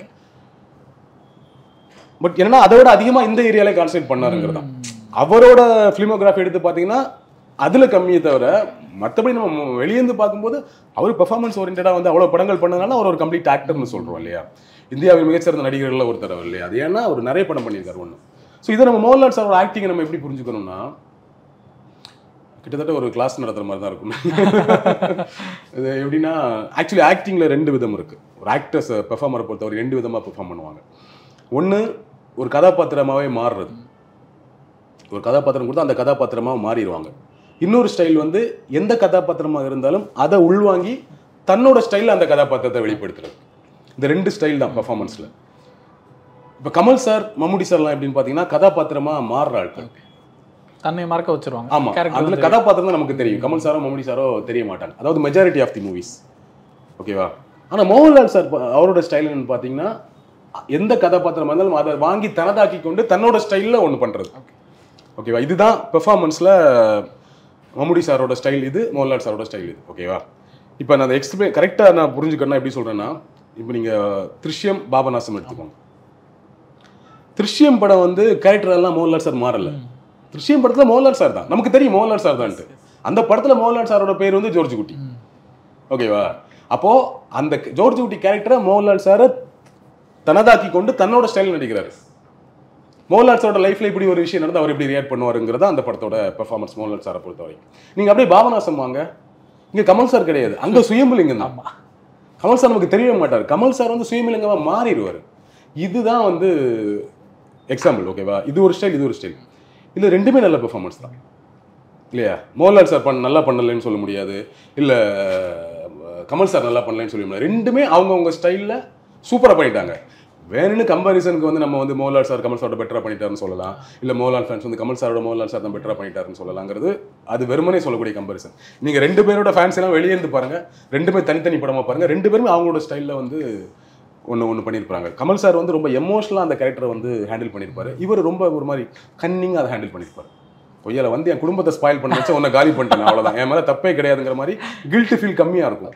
பட் என்னன்னா அதை விட அதிகமா இந்த ஏரியால கான்சென்ட் பண்ணாருங்கிறது தான் அவரோட ஃபிலிமோகிராஃபி எடுத்து பார்த்தீங்கன்னா அதுல கம்மியே தவிர மற்றபடி நம்ம வெளியேந்து பார்க்கும்போது அவர் பெர்ஃபார்மன்ஸ் ஓரியன்டாக வந்து அவ்வளோ படங்கள் பண்ணதுனால அவர் ஒரு கம்ப்ளீட் ஆக்டர்னு சொல்றோம் இல்லையா இந்தியாவின் மிகச்சிறந்த நடிகர்களில் ஒருத்தர் அவர் இல்லையா அது ஏன்னா அவர் நிறைய படம் பண்ணியிருக்காரு ஒன்று ஸோ இதை நம்ம மோகன்லால் சாரோட ஆக்டிங்கை நம்ம எப்படி புரிஞ்சுக்கணும்னா கிட்டத்தட்ட ஒரு கிளாஸ் நடத்துற மாதிரி தான் இருக்கும் இது எப்படின்னா ஆக்சுவலி ஆக்டிங்ல ரெண்டு விதம் இருக்கு ஒரு ஆக்டர்ஸ் பெர்ஃபார்மரை பொறுத்தவரை ரெண்டு விதமா பெர்ஃபார்ம் பண்ணுவாங்க ஒன்று ஒரு கதாபாத்திரமாவே மாறுறது ஒரு கதாபாத்திரம் கொடுத்து அந்த கதாபாத்திரமா மாறிடுவாங்க இன்னொரு ஸ்டைல் வந்து எந்த கதாபாத்திரமாக இருந்தாலும் அதை உள்வாங்கி தன்னோட ஸ்டைலில் அந்த கதாபாத்திரத்தை வெளிப்படுத்துறது இந்த ரெண்டு ஸ்டைல் தான் பெர்ஃபார்மன்ஸில் இப்போ கமல் சார் மம்முடி சார்லாம் எப்படின்னு பார்த்தீங்கன்னா கதாபாத்திரமா மாறுற ஆட்கள் தன்னை மறக்க வச்சிருவாங்க ஆமா Character அதுல வந்து- கதாபாத்திரம் தான் நமக்கு தெரியும் கமல் சாரோ மம்முடி சாரோ தெரிய மாட்டாங்க அதாவது மெஜாரிட்டி ஆஃப் தி மூவிஸ் ஓகேவா ஆனா மோகன்லால் சார் ப- அவரோட ஸ்டைல் பாத்தீங்கன்னா எந்த கதாபாத்திரம் இருந்தாலும் அதை வாங்கி தனதாக்கி கொண்டு தன்னோட ஸ்டைல்ல ஒண்ணு பண்றது ஓகேவா இதுதான் பெர்ஃபார்மன்ஸ்ல மம்முடி சாரோட ஸ்டைல் இது மோகன்லால் சாரோட ஸ்டைல் இது ஓகேவா இப்போ நான் அதை எக்ஸ்பிளைன் கரெக்டாக நான் புரிஞ்சுக்கணும் எப்படி சொல்றேன்னா இப்போ நீங்க திருஷ்யம் பாபநாசம் எடுத்துக்கோங்க திருஷ்யம் படம் வந்து கேரக்டர் எல்லாம் மோகன்லால் சார் மாறல திருஷ்யம் படத்துல மோகன்லால் சார் தான் நமக்கு தெரியும் மோகன்லால் சார் தான்ட்டு அந்த படத்துல மோகன்லால் சாரோட பேர் வந்து ஜோர்ஜ் குட்டி ஓகேவா அப்போ அந்த ஜோர்ஜ் குட்டி கேரக்டரை மோகன்லால் சாரை தனதாக்கி கொண்டு தன்னோட ஸ்டைல் நடிக்கிறாரு மோகன்லால் சாரோட லைஃப்ல இப்படி ஒரு விஷயம் நடந்து அவர் எப்படி ரியாக்ட் பண்ணுவாருங்கிறத அந்த படத்தோட பெர்ஃபார்மன்ஸ் மோகன்லால் சாரை பொறுத்த வரைக்கும் நீங்க அப்படியே பாபநாசம் வாங்க இங்க கமல் சார் கிடையாது அங்க சுயம்புலிங்கம் தான் கமல் சார் நமக்கு தெரியவே மாட்டார் கமல் சார் வந்து சுயம்புலிங்கமா மாறிடுவார் இதுதான் வந்து எக்ஸாம்பிள் ஓகேவா இது ஒரு ஸ்டைல் இது ஒரு ஸ்டைல் இதுல ரெண்டுமே நல்ல பெர்ஃபார்மன்ஸ் தான் இல்லையா மோகன்லால் சார் பண்ண நல்லா பண்ணலைன்னு சொல்ல முடியாது இல்ல அஹ், கமல் சார் நல்லா பண்ணலைன்னு சொல்ல முடியாது ரெண்டுமே அவங்கவுங்க ஸ்டைல்ல சூப்பரா பண்ணிட்டாங்க வேணும்னு கம்பாரிசனுக்கு வந்து நம்ம வந்து மோகன்லால் சார் கமல் சாரோட பெட்டரா பண்ணிட்டாருன்னு சொல்லலாம் இல்ல மோகன்லால் ஃபேன்ஸ் வந்து கமல் சாரோட மோகன்லால் சார் தான் பெட்டரா பண்ணிட்டாருன்னு சொல்லலாங்கிறது அது வெறுமனே சொல்லக்கூடிய கம்பாரிசன் நீங்க ரெண்டு பேரோட ஃபேன்ஸ் எல்லாம் வெளியே இருந்து பாருங்க ரெண்டுமே தனித்தனி படமா பாருங்க ரெண்டு பேருமே அவங்களோட ஸ்டைல்ல வந்து ஒன்று ஒன்று பண்ணியிருப்பாங்க கமல் சார் வந்து ரொம்ப எமோஷனலாக அந்த கேரக்டரை வந்து ஹேண்டில் பண்ணியிருப்பாரு இவர் ரொம்ப ஒரு மாதிரி கன்னிங்காக அதை ஹேண்டில் பண்ணியிருப்பாரு கொய்யால வந்து என் குடும்பத்தை ஸ்பாயில் பண்ண வச்சு உன்னை காலி பண்ணிட்டேன் அவ்வளவுதான் என் மேல தப்பே கிடையாதுங்கிற மாதிரி கில்ட் ஃபீல் கம்மியா இருக்கும்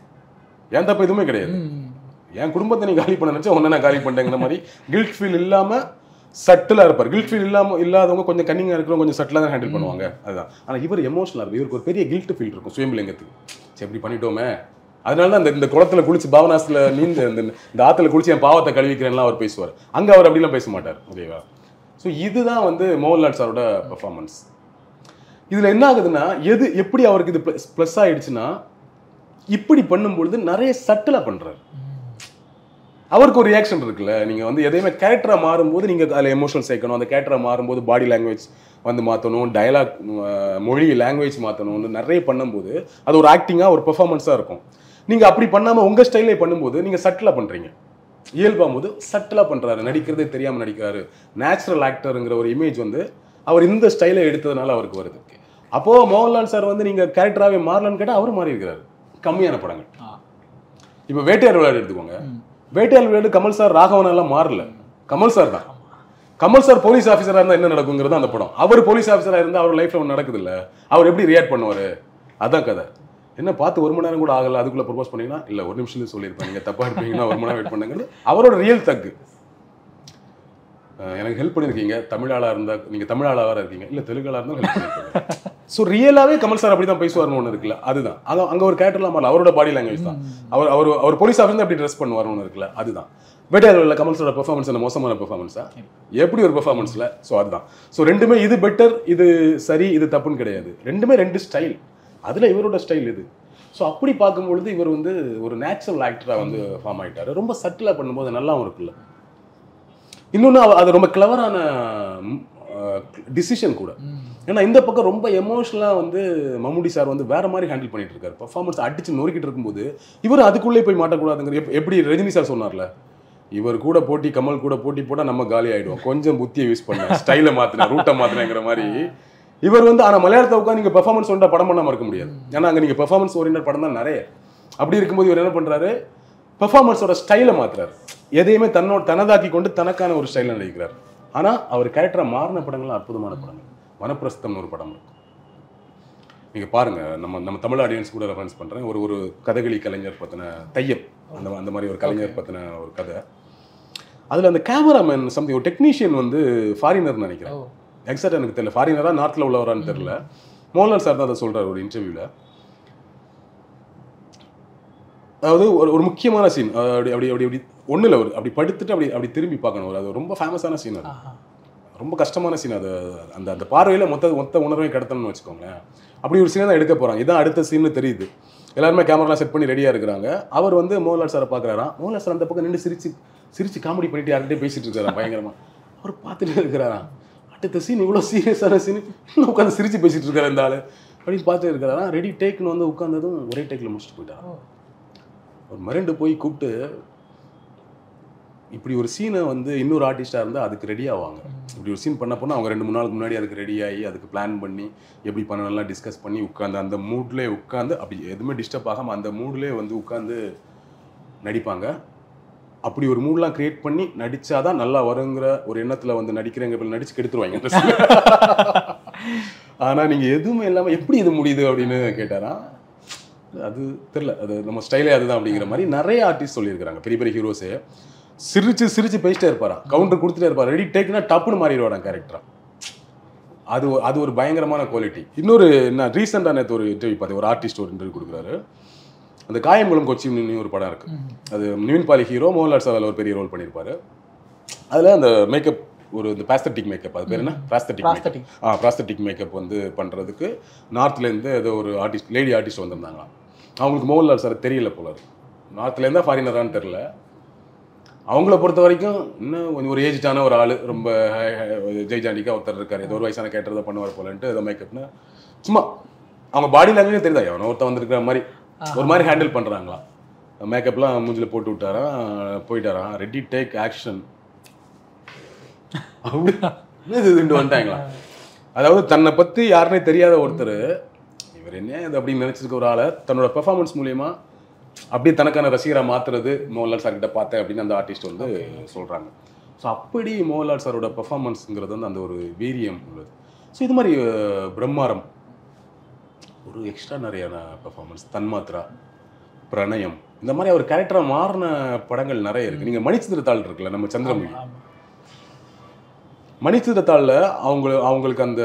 என் தப்பு எதுவுமே கிடையாது என் குடும்பத்தை நீ காலி பண்ண நினைச்சா உன்னை நான் காலி பண்ணிட்டேங்கிற மாதிரி கில்ட் ஃபீல் இல்லாம சட்டிலா இருப்பார் கில்ட் ஃபீல் இல்லாம இல்லாதவங்க கொஞ்சம் கன்னிங்கா இருக்கிறவங்க கொஞ்சம் சட்டிலா தான் ஹேண்டில் பண்ணுவாங்க அதுதான் ஆனா இவர் எமோஷனலா இருக்கும் இவருக்கு ஒரு பெரிய கில்ட் ஃபீல் இருக்கும் சுயம்பலிங்கத்துக்கு சரி இப்படி பண்ணிட்டோமே அதனால தான் இந்த இந்த குளத்துல குளிச்சு பாவனாசத்துல நீந்த இந்த இந்த ஆத்துல குளிச்சு என் பாவத்தை கழுவிக்கிறேன்லாம் அவர் பேசுவார் அங்க அவர் அப்படிலாம் பேச மாட்டார் ஓகேவா ஸோ இதுதான் வந்து மோகன்லால் சாரோட பெர்ஃபார்மன்ஸ் இதுல என்ன ஆகுதுன்னா எது எப்படி அவருக்கு இது ப்ளஸ் ப்ளஸ் ஆயிடுச்சுன்னா இப்படி பண்ணும்பொழுது நிறைய சட்டிலா பண்றாரு அவருக்கு ஒரு ரியாக்ஷன் இருக்குல்ல நீங்க வந்து எதையுமே கேரக்டரா மாறும்போது நீங்க அதில் எமோஷனல் சேர்க்கணும் அந்த கேரக்டரா மாறும்போது பாடி லாங்குவேஜ் வந்து மாற்றணும் டயலாக் மொழி லாங்குவேஜ் மாற்றணும்னு நிறைய பண்ணும்போது அது ஒரு ஆக்டிங்காக ஒரு பெர்ஃபார்மன்ஸாக இருக்கும் நீங்க அப்படி பண்ணாம உங்க ஸ்டைலே பண்ணும்போது நீங்க சட்டிலா பண்றீங்க இயல்பாகும் போது சட்டிலா பண்றாரு நடிக்கிறதே தெரியாம நடிக்கிறாரு நேச்சுரல் ஆக்டருங்கிற ஒரு இமேஜ் வந்து அவர் இந்த ஸ்டைலை எடுத்ததுனால அவருக்கு வருது அப்போ மோகன்லால் சார் வந்து நீங்க கேரக்டராகவே மாறலன்னு கேட்டா அவர் மாறி இருக்கிறாரு கம்மியான படங்கள் ஆ. இப்போ வேட்டையார் விளையாடு எடுத்துக்கோங்க வேட்டையார் விளையாடு கமல் சார் ராகவன் எல்லாம் மாறல கமல் சார் தான் கமல் சார் போலீஸ் ஆஃபீஸரா இருந்தா என்ன நடக்குங்கிறது அந்த படம் அவர் போலீஸ் ஆஃபீஸரா இருந்தா அவர் லைஃப்ல ஒன்று நடக்குது இல்ல அவர் எப்படி ரியாக்ட் பண்ணுவாரு அதான் கதை என்ன பார்த்து ஒரு மணி நேரம் கூட ஆகல அதுக்குள்ள ப்ரொபோஸ் பண்ணீங்கன்னா இல்ல ஒரு நிமிஷத்துல சொல்லியிருப்பேன் நீங்க தப்பா இருப்பீங்கன்னா ஒரு மணி நேரம் வெயிட் பண்ணுங்கிறது அவரோட ரியல் தக்கு அஹ் எனக்கு ஹெல்ப் பண்ணியிருக்கீங்க தமிழ் ஆளா இருந்தா நீங்க தமிழ் ஆளா வேற இருக்கீங்க இல்ல தெலுங்கு ஆளா இருந்தாலும் ஹெல்ப் பண்ணிருக்கீங்க ஸோ ரியலாவே கமல் சார் அப்படி தான் பேசுவார்னு ஒன்று இருக்குல்ல அதுதான் அங்க அங்க ஒரு கேரக்டர்லாம் மாறல அவரோட பாடி லாங்குவேஜ் தான் அவர் அவர் அவர் போலீஸ் ஆஃபீஸர் அப்படி ட்ரெஸ் பண்ணுவார்னு ஒன்று இருக்குல்ல அதுதான் வேட்டையாளர்ல கமல் சாரோட பெர்ஃபார்மன்ஸ் என்ன மோசமான பெர்ஃபார்மன்ஸா எப்படி ஒரு பெர்ஃபார்மன்ஸ்ல ஸோ அதுதான் ஸோ ரெண்டுமே இது பெட்டர் இது சரி இது தப்புன்னு கிடையாது ரெண்டுமே ரெண்டு ஸ்டைல் அதுல இவரோட ஸ்டைல் இது ஸோ அப்படி பார்க்கும்பொழுது இவர் வந்து ஒரு நேச்சுரல் ஆக்டராக வந்து ஃபார்ம் ஆயிட்டாரு ரொம்ப சட்டிலாக பண்ணும்போது நல்லாவும் இருக்குல்ல இன்னொன்று அது ரொம்ப கிளவரான டிசிஷன் கூட ஏன்னா இந்த பக்கம் ரொம்ப எமோஷனலாக வந்து மம்முடி சார் வந்து வேற மாதிரி ஹேண்டில் பண்ணிட்டு இருக்காரு பர்ஃபார்மன்ஸ் அடிச்சு நொறுக்கிட்டு இருக்கும்போது இவர் அதுக்குள்ளே போய் மாட்டக்கூடாதுங்கிற எப்- எப்படி ரஜினி சார் சொன்னார்ல இவர் கூட போட்டி கமல் கூட போட்டி போட்டா நம்ம காலி ஆயிடுவோம் கொஞ்சம் புத்தியை யூஸ் பண்ண ஸ்டைலை மாத்தின ரூட்டை மாத்தினங்கிற மாதிரி இவர் வந்து ஆனா மலையாளத்தை உட்காந்து நீங்க பெர்ஃபார்மன்ஸ் ஒன்றா படம் பண்ணாம இருக்க முடியாது ஏன்னா அங்க நீங்க பெர்ஃபார்மன்ஸ் ஓரியன்ட் படம் தான் நிறைய அப்படி இருக்கும்போது இவர் என்ன பண்றாரு பெர்ஃபார்மன்ஸோட ஸ்டைலை மாத்துறாரு எதையுமே தன்னோட தனதாக்கி கொண்டு தனக்கான ஒரு ஸ்டைல நடிக்கிறார் ஆனா அவர் கேரக்டரா மாறின படங்கள்லாம் அற்புதமான படங்கள் வனப்பிரஸ்தம்னு ஒரு படம் இருக்கும் நீங்க பாருங்க நம்ம நம்ம தமிழ் ஆடியன்ஸ் கூட ரெஃபரன்ஸ் பண்றேன் ஒரு ஒரு கதகளி கலைஞர் பத்தின தையம் அந்த அந்த மாதிரி ஒரு கலைஞர் பத்தின ஒரு கதை அதுல அந்த கேமராமேன் சம்திங் ஒரு டெக்னீஷியன் வந்து ஃபாரினர் நினைக்கிறேன் எக்ஸாக்ட் எனக்கு தெரியல ஃபாரினரா நார்த்ல உள்ளவரான்னு தெரியல மோகன்லால் சார் தான் அதை சொல்றாரு ஒரு இன்டர்வியூல அதாவது ஒரு ஒரு முக்கியமான சீன் அப்படி அப்படி அப்படி அப்படி ஒண்ணுல ஒரு அப்படி படுத்துட்டு அப்படி அப்படி திரும்பி பார்க்கணும் ஒரு அது ரொம்ப ஃபேமஸான சீன் அது ரொம்ப கஷ்டமான சீன் அது அந்த அந்த பார்வையில் மொத்த மொத்த உணர்வையும் கடத்தணும்னு வச்சுக்கோங்களேன் அப்படி ஒரு சீனை தான் எடுக்க போகிறாங்க இதான் அடுத்த சீன்னு தெரியுது எல்லாருமே கேமராலாம் செட் பண்ணி ரெடியாக இருக்கிறாங்க அவர் வந்து மோகன்லால் சாரை பார்க்குறாராம் மோகன்லால் சார் அந்த பக்கம் நின்று சிரிச்சு சிரிச்சு காமெடி பண்ணிட்டு யார்கிட்டயே பேசிட்டு இருக்காராம் பயங்கரமா அவர் பார்த்துட்டு இருக்கிறாராம் அடுத்த சீன் இவ்வளோ சீரியஸான சீன் இன்னும் உட்காந்து சிரிச்சு பேசிட்டு இருக்காரு இந்த ஆளு அப்படின்னு பார்த்துட்டு இருக்கிறாராம் ரெடி டேக்னு வந்து உட்காந்ததும் ஒரே டேக்கில் முடிச்சுட்டு போயிட்டாராம் ஒரு மரண்டு போய் கூப்பிட்டு இப்படி ஒரு சீனை வந்து இன்னொரு ஆர்டிஸ்டாக இருந்தால் அதுக்கு ரெடி ஆவாங்க இப்படி ஒரு சீன் பண்ண போனால் அவங்க ரெண்டு மூணு நாளுக்கு முன்னாடி அதுக்கு ரெடி ஆகி அதுக்கு பிளான் பண்ணி எப்படி பண்ணலாம் டிஸ்கஸ் பண்ணி உட்காந்து அந்த மூட்லேயே உட்காந்து அப்படி எதுவுமே டிஸ்டர்ப் ஆகாமல் அந்த மூட்லேயே வந்து உட்காந்து நடிப்பாங்க அப்படி ஒரு மூட்லாம் கிரியேட் பண்ணி நடிச்சாதான் நல்லா வருங்கிற ஒரு எண்ணத்தில் வந்து நடிக்கிறேங்க இப்படி நடிச்சு கெடுத்துருவாங்க இந்த scene. ஆனா நீங்க எதுவுமே இல்லாம எப்படி இது முடியுது அப்படின்னு கேட்டாராம் அது தெரியல அது நம்ம ஸ்டைலே அதுதான் அப்படிங்கிற மாதிரி நிறைய ஆர்டிஸ்ட் சொல்லியிருக்காங்க பெரிய பெரிய ஹீரோஸே சிரிச்சு சிரிச்சு பேசிட்டே இருப்பாராம் கவுண்டர் கொடுத்துட்டே இருப்பாரு ரெடி டேக்னா டப்புன்னு மாறிடுவாராம் கேரக்டரா அது ஒரு- அது ஒரு பயங்கரமான குவாலிட்டி இன்னொரு நான் ரீசெண்டாக நேற்று ஒரு இன்டர்வியூ பார்த்தேன் ஒரு ஆர்டிஸ்ட் ஒரு இன்டர்வியூ கொடுக்குறாரு அந்த காயங்குளம் கொச்சின்னு ஒரு படம் இருக்கு அது நிவின் பாலி ஹீரோ மோகன்லால் சார் அதுல ஒரு பெரிய ரோல் பண்ணியிருப்பாரு அதுல அந்த மேக்கப் ஒரு இந்த பாஸ்தட்டிக் மேக்கப் அது பேர் என்ன பாஸ்தட்டிக் Prosthetic. மேக்கப் ஆ ப்ராஸ்தட்டிக் மேக்கப் வந்து பண்றதுக்கு நார்த்ல இருந்து ஏதோ ஒரு ஆர்டிஸ்ட் லேடி ஆர்டிஸ்ட் வந்திருந்தாங்களாம் அவங்களுக்கு மோகன்லால் சார் தெரியல போல இருக்கு நார்த்ல இருந்தா ஃபாரினரான்னு தெரியல அவங்கள பொறுத்த வரைக்கும் இன்னும் கொஞ்சம் ஒரு ஏஜ்டான ஒரு ஆளு ரொம்ப ஜெய்ஜாண்டிக்கா ஒருத்தர் இருக்காரு ஏதோ ஒரு வயசான கேட்டதை பண்ணுவார் போலன்ட்டு ஏதோ மேக்கப்னு சும்மா அவங்க பாடி லாங்குவேஜ் தெரியுதா எவனோ ஒருத்தன் வந்திருக்கிற மாதிரி ஒரு மாதிரி ஹேண்டில் பண்றாங்களாம் மேக்கப்லாம் மூஞ்சில போட்டு விட்டாராம் போயிட்டாராம் ரெடி டேக் ஆக்ஷன் அப்படி என்னது இதுன்ட்டு வந்துட்டாங்களா அதாவது தன்னை பத்தி யாருனே தெரியாத ஒருத்தர் இவர் என்ன இது அப்படின்னு நினைச்சிருக்க ஒரு ஆளை தன்னோட பெர்ஃபார்மன்ஸ் மூலியமா அப்படியே தனக்கான ரசிகரா மாத்துறது மோகன்லால் சார் கிட்ட பார்த்தேன் அப்படின்னு அந்த ஆர்டிஸ்ட் வந்து சொல்றாங்க ஸோ அப்படி மோகன்லால் சாரோட பெர்ஃபார்மன்ஸ்ங்கிறது வந்து அந்த ஒரு வீரியம் உள்ளது ஸோ இது மாதிரி அஹ், பிரம்மாரம் ஒரு எக்ஸ்ட்ரா நிறையான பெர்ஃபார்மன்ஸ் தன்மாத்ரா பிரணயம் இந்த மாதிரி அவர் கேரக்டராக மாறின படங்கள் நிறைய இருக்கு நீங்க மணிச்சித்திரத்தாள் இருக்குல்ல நம்ம சந்திரமுகி மணிச்சித்திரத்தாளில் அவங்க அவங்களுக்கு அந்த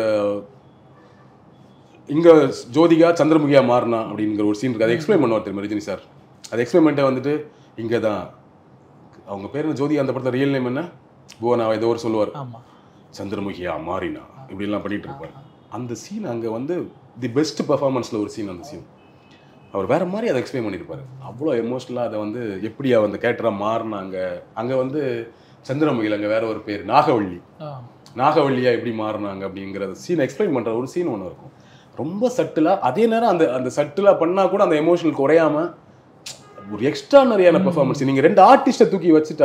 இங்க ஜோதிகா சந்திரமுகியா மாறினா அப்படிங்கிற ஒரு சீன் இருக்கு அதை எக்ஸ்பிளைன் பண்ணுவார் தெரியுமா ரஜினி சார் அதை எக்ஸ்பிளைன் பண்ணிட்டு வந்துட்டு இங்கே தான் அவங்க பேர் என்ன ஜோதிகா அந்த படத்தில் ரியல் நேம் என்ன புவனா ஏதோ ஒரு சொல்லுவார் ஆமா சந்திரமுகியா மாறினா இப்படிலாம் பண்ணிட்டு இருப்பார் அந்த சீன் அங்கே வந்து தி பெஸ்ட் பர்ஃபார்மன்ஸில் ஒரு சீன் அந்த சீன் அவர் வேற மாதிரி அதை எக்ஸ்பிளைன் பண்ணியிருப்பாரு அவ்வளோ எமோஷ்னலாக அதை வந்து எப்படி அவ அந்த கேரக்டராக மாறினாங்க அங்கே வந்து சந்திரமுகியில் அங்கே வேற ஒரு பேர் நாகவள்ளி ஆ. நாகவள்ளியா எப்படி மாறினாங்க அப்படிங்கிறத சீன் எக்ஸ்பிளைன் பண்ற ஒரு சீன் ஒன்று இருக்கும் ரொம்ப சட்டிலா அதே நேரம் அந்த அந்த சட்டிலா பண்ணா கூட அந்த எமோஷனல் குறையாம ஒரு எக்ஸ்ட்ரானரியான பெர்ஃபார்மன்ஸ் நீங்க ரெண்டு ஆர்டிஸ்ட்டை தூக்கி வச்சுட்டா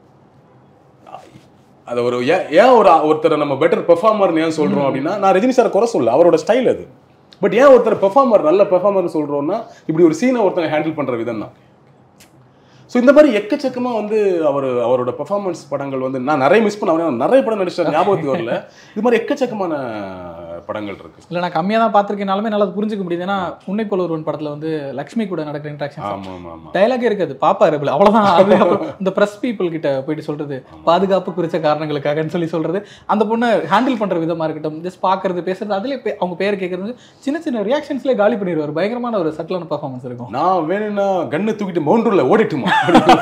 அது ஒரு ஏன் ஏன் ஒரு ஒருத்தரை நம்ம பெட்டர் பெர்ஃபார்மர்னு ஏன் சொல்றோம் அப்படின்னா நான் ரஜினி சார் குறை சொல்ல அவரோட ஸ்டைல் அது பட் ஏன் ஒருத்தர் பெர்ஃபார்மர் நல்ல பெர்ஃபார்மர் சொல்றோம்னா இப்படி ஒரு சீனை ஒருத்தங்க ஹேண்டில் பண்ற விதம் தான் ஸோ இந்த மாதிரி எக்கச்சக்கமா வந்து அவர் அவரோட பெர்ஃபார்மன்ஸ் படங்கள் வந்து நான் நிறைய மிஸ் பண்ண அவரே நிறைய படம் நடிச்சார் ஞாபகத்துக்கு வரல இது மாதிரி எக்கச்சக்கமான படங்கள் இருக்கு இல்ல நான் கம்மியா தான் பார்த்திருக்கேனாலுமே நல்லா புரிஞ்சுக்க முடியுது ஏன்னா உன்னை போல ஒருவன் படத்துல வந்து லக்ஷ்மி கூட நடக்கிற இன்ட்ராக்ஷன் ஆமா ஆமா ஆமா டைலாகே இருக்காது பாப்பாரு இப்ப அவ்வளவுதான் அது அப்புறம் இந்த பிரஸ் பீப்புள் கிட்ட போயிட்டு சொல்றது பாதுகாப்பு குறிச்ச காரணங்களுக்காகன்னு சொல்லி சொல்றது அந்த பொண்ணை ஹேண்டில் பண்ற விதமா இருக்கட்டும் ஜஸ்ட் பாக்குறது பேசுறது அதுல பே- அவங்க பேர் கேட்கறது சின்ன சின்ன ரியாக்ஷன்ஸ்ல காலி பண்ணிடுவார் பயங்கரமான ஒரு சட்டிலான பர்ஃபார்மன்ஸ் இருக்கும் நான் வேணும்னா கண்ணை தூக்கிட்டு மவுண்டூர்ல ஓடிட்டுமா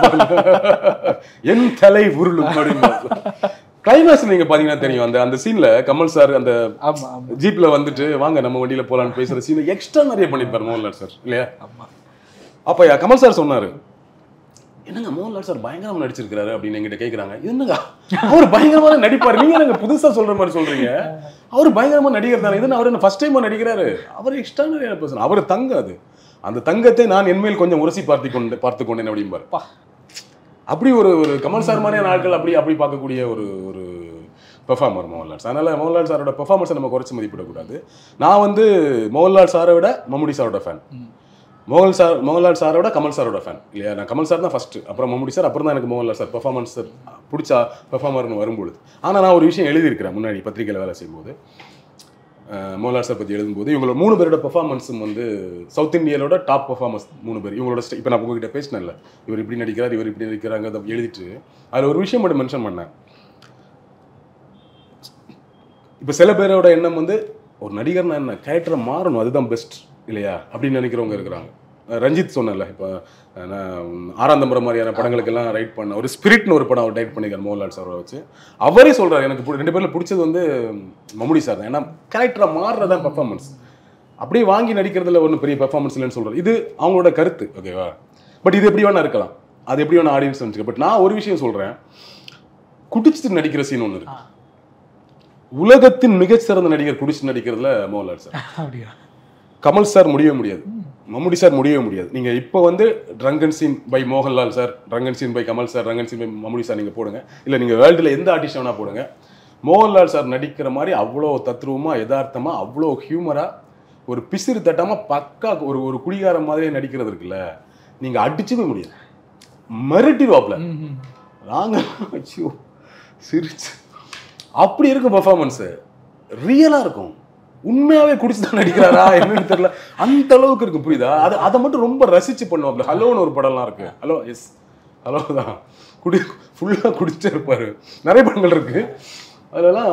என் தலை உருளும் அப்படின்னு கிளைமேக்ஸ் நீங்க பாத்தீங்கன்னா தெரியும் அந்த அந்த சீன்ல கமல் சார் அந்த ஆமா ஆமா ஜீப்ல வந்துட்டு வாங்க நம்ம வண்டியில போலான்னு பேசுற சீன் எக்ஸ்ட்ரா நிறைய பண்ணிருப்பாரு மோகன்லால் சார் இல்லையா ஆமா அப்ப கமல் சார் சொன்னாரு என்னங்க மோகன்லால் சார் பயங்கரமா நடிச்சிருக்காரு அப்படின்னு எங்கிட்ட கேக்குறாங்க என்னங்க அவர் பயங்கரமான நடிப்பாரு நீங்க எனக்கு புதுசா சொல்ற மாதிரி சொல்றீங்க அவர் பயங்கரமா நடிகர் தானே இது அவர் என்ன ஃபர்ஸ்ட் டைமா நடிக்கிறாரு அவர் எக்ஸ்ட்ரா நிறைய பேசணும் அவர் தங்க அது அந்த தங்கத்தை நான் என்மேல் கொஞ்சம் உரசி பார்த்து கொண்டு பார்த்து கொண்டேன் அப்படிம்பாரு பா. அப்படி ஒரு ஒரு கமல் சார் மாதிரியான ஆட்கள் அப்படி அப்படி பார்க்கக்கூடிய ஒரு ஒரு பெர்ஃபார்மர் மோகன்லால் சார் அதனால மோகன்லால் சாரோட பெர்ஃபார்மன்ஸை நம்ம குறைச்சி மதிப்பிடக்கூடாது நான் வந்து மோகன்லால் சாரை விட மம்முடி சாரோட ஃபேன் மோகன் சார் மோகன்லால் சாரோட கமல் சாரோட ஃபேன் இல்லையா நான் கமல் சார் தான் ஃபர்ஸ்ட் அப்புறம் மம்முடி சார் அப்புறம் தான் எனக்கு மோகன்லால் சார் பெர்ஃபார்மன்ஸ் சார் பிடிச்சா பெர்ஃபார்மர்னு வரும்பொழுது ஆனால் நான் ஒரு விஷயம் எழுதியிருக்கிறேன் முன்னாடி பத்திரிகையில் வேலை செய்யும்போது அஹ், மோகன்லால் சார் பற்றி எழுதும்போது இவங்களோட மூணு பேரோட பெர்ஃபார்மன்ஸும் வந்து சவுத் இந்தியாவோட டாப் பெர்ஃபார்மன்ஸ் மூணு பேர் இவங்களோட இப்போ நான் உங்ககிட்ட பேசினேன்ல இவர் இப்படி நடிக்கிறார் இவர் இப்படி நடிக்கிறாங்க அதை எழுதிட்டு அதில் ஒரு விஷயம் மட்டும் மென்ஷன் பண்ணேன் இப்போ சில பேரோட எண்ணம் வந்து ஒரு நடிகர்னா என்ன கேரக்டரை மாறணும் அதுதான் பெஸ்ட் இல்லையா அப்படின்னு நினைக்கிறவங்க இருக்கிறாங்க அஹ் ரஞ்சித் சொன்னல இப்போ நான் ஆறாந்தம்பரம் மாதிரியான படங்களுக்கெல்லாம் ரைட் பண்ண ஒரு ஸ்பிரிட்னு ஒரு படம் அவர் டைட் பண்ணிருக்காரு மோகன்லால் சாரை வச்சு அவரே சொல்றாரு எனக்கு பு- ரெண்டு பேர்ல பிடிச்சது வந்து மம்முடி சார் தான் ஏன்னா கேரக்டரை மாறுறதான் பெர்ஃபார்மன்ஸ் அப்படியே வாங்கி நடிக்கிறதுல ஒன்றும் பெரிய பெர்ஃபார்மன்ஸ் இல்லைன்னு சொல்றாரு இது அவங்களோட கருத்து ஓகேவா பட் இது எப்படி வேணா இருக்கலாம் அது எப்படி வேணா ஆடியன்ஸ் நினச்சிக்க பட் நான் ஒரு விஷயம் சொல்றேன் குடிச்சிட்டு நடிக்கிற சீன் ஒன்று இருக்கு உலகத்தின் மிகச்சிறந்த நடிகர் குடிச்சு நடிக்கிறதுல மோகன்லால் சார் அப்படியா கமல் சார் முடியவே முடியாது மம்முடி சார் முடியவே முடியாது நீங்க இப்போ வந்து drunken scene by Mohanlal sir drunken scene by Kamal sir drunken scene by Mammootty sir நீங்க போடுங்க இல்ல நீங்க வேர்ல்டுல எந்த ஆர்டிஸ்ட் வேணா போடுங்க மோகன்லால் சார் நடிக்கிற மாதிரி அவ்வளோ தத்ரூபமா யதார்த்தமா அவ்வளோ ஹியூமரா ஒரு பிசிறு தட்டாம பக்கா ஒரு ஒரு குடிகார மாதிரியே நடிக்கிறது இருக்குல்ல நீங்க அடிச்சவே முடியாது மிரட்டிடுவாப்ல ம், ம். நாங்க ஐயோ சிரிச்சு அப்படி இருக்கும் பெர்ஃபார்மன்ஸ் ரியலா இருக்கும் உண்மையாவே குடிச்சு தான் நடிக்கிறாரா என்னன்னு தெரியல அந்த அளவுக்கு இருக்கும் புரியுதா அது அதை மட்டும் ரொம்ப ரசிச்சு பண்ணுவாப்ல ஹலோன்னு ஒரு படம்லாம் இருக்கு ஹலோ எஸ் ஹலோ தான் குடி ஃபுல்லா குடிச்சே இருப்பாரு நிறைய படங்கள் இருக்கு அதெல்லாம்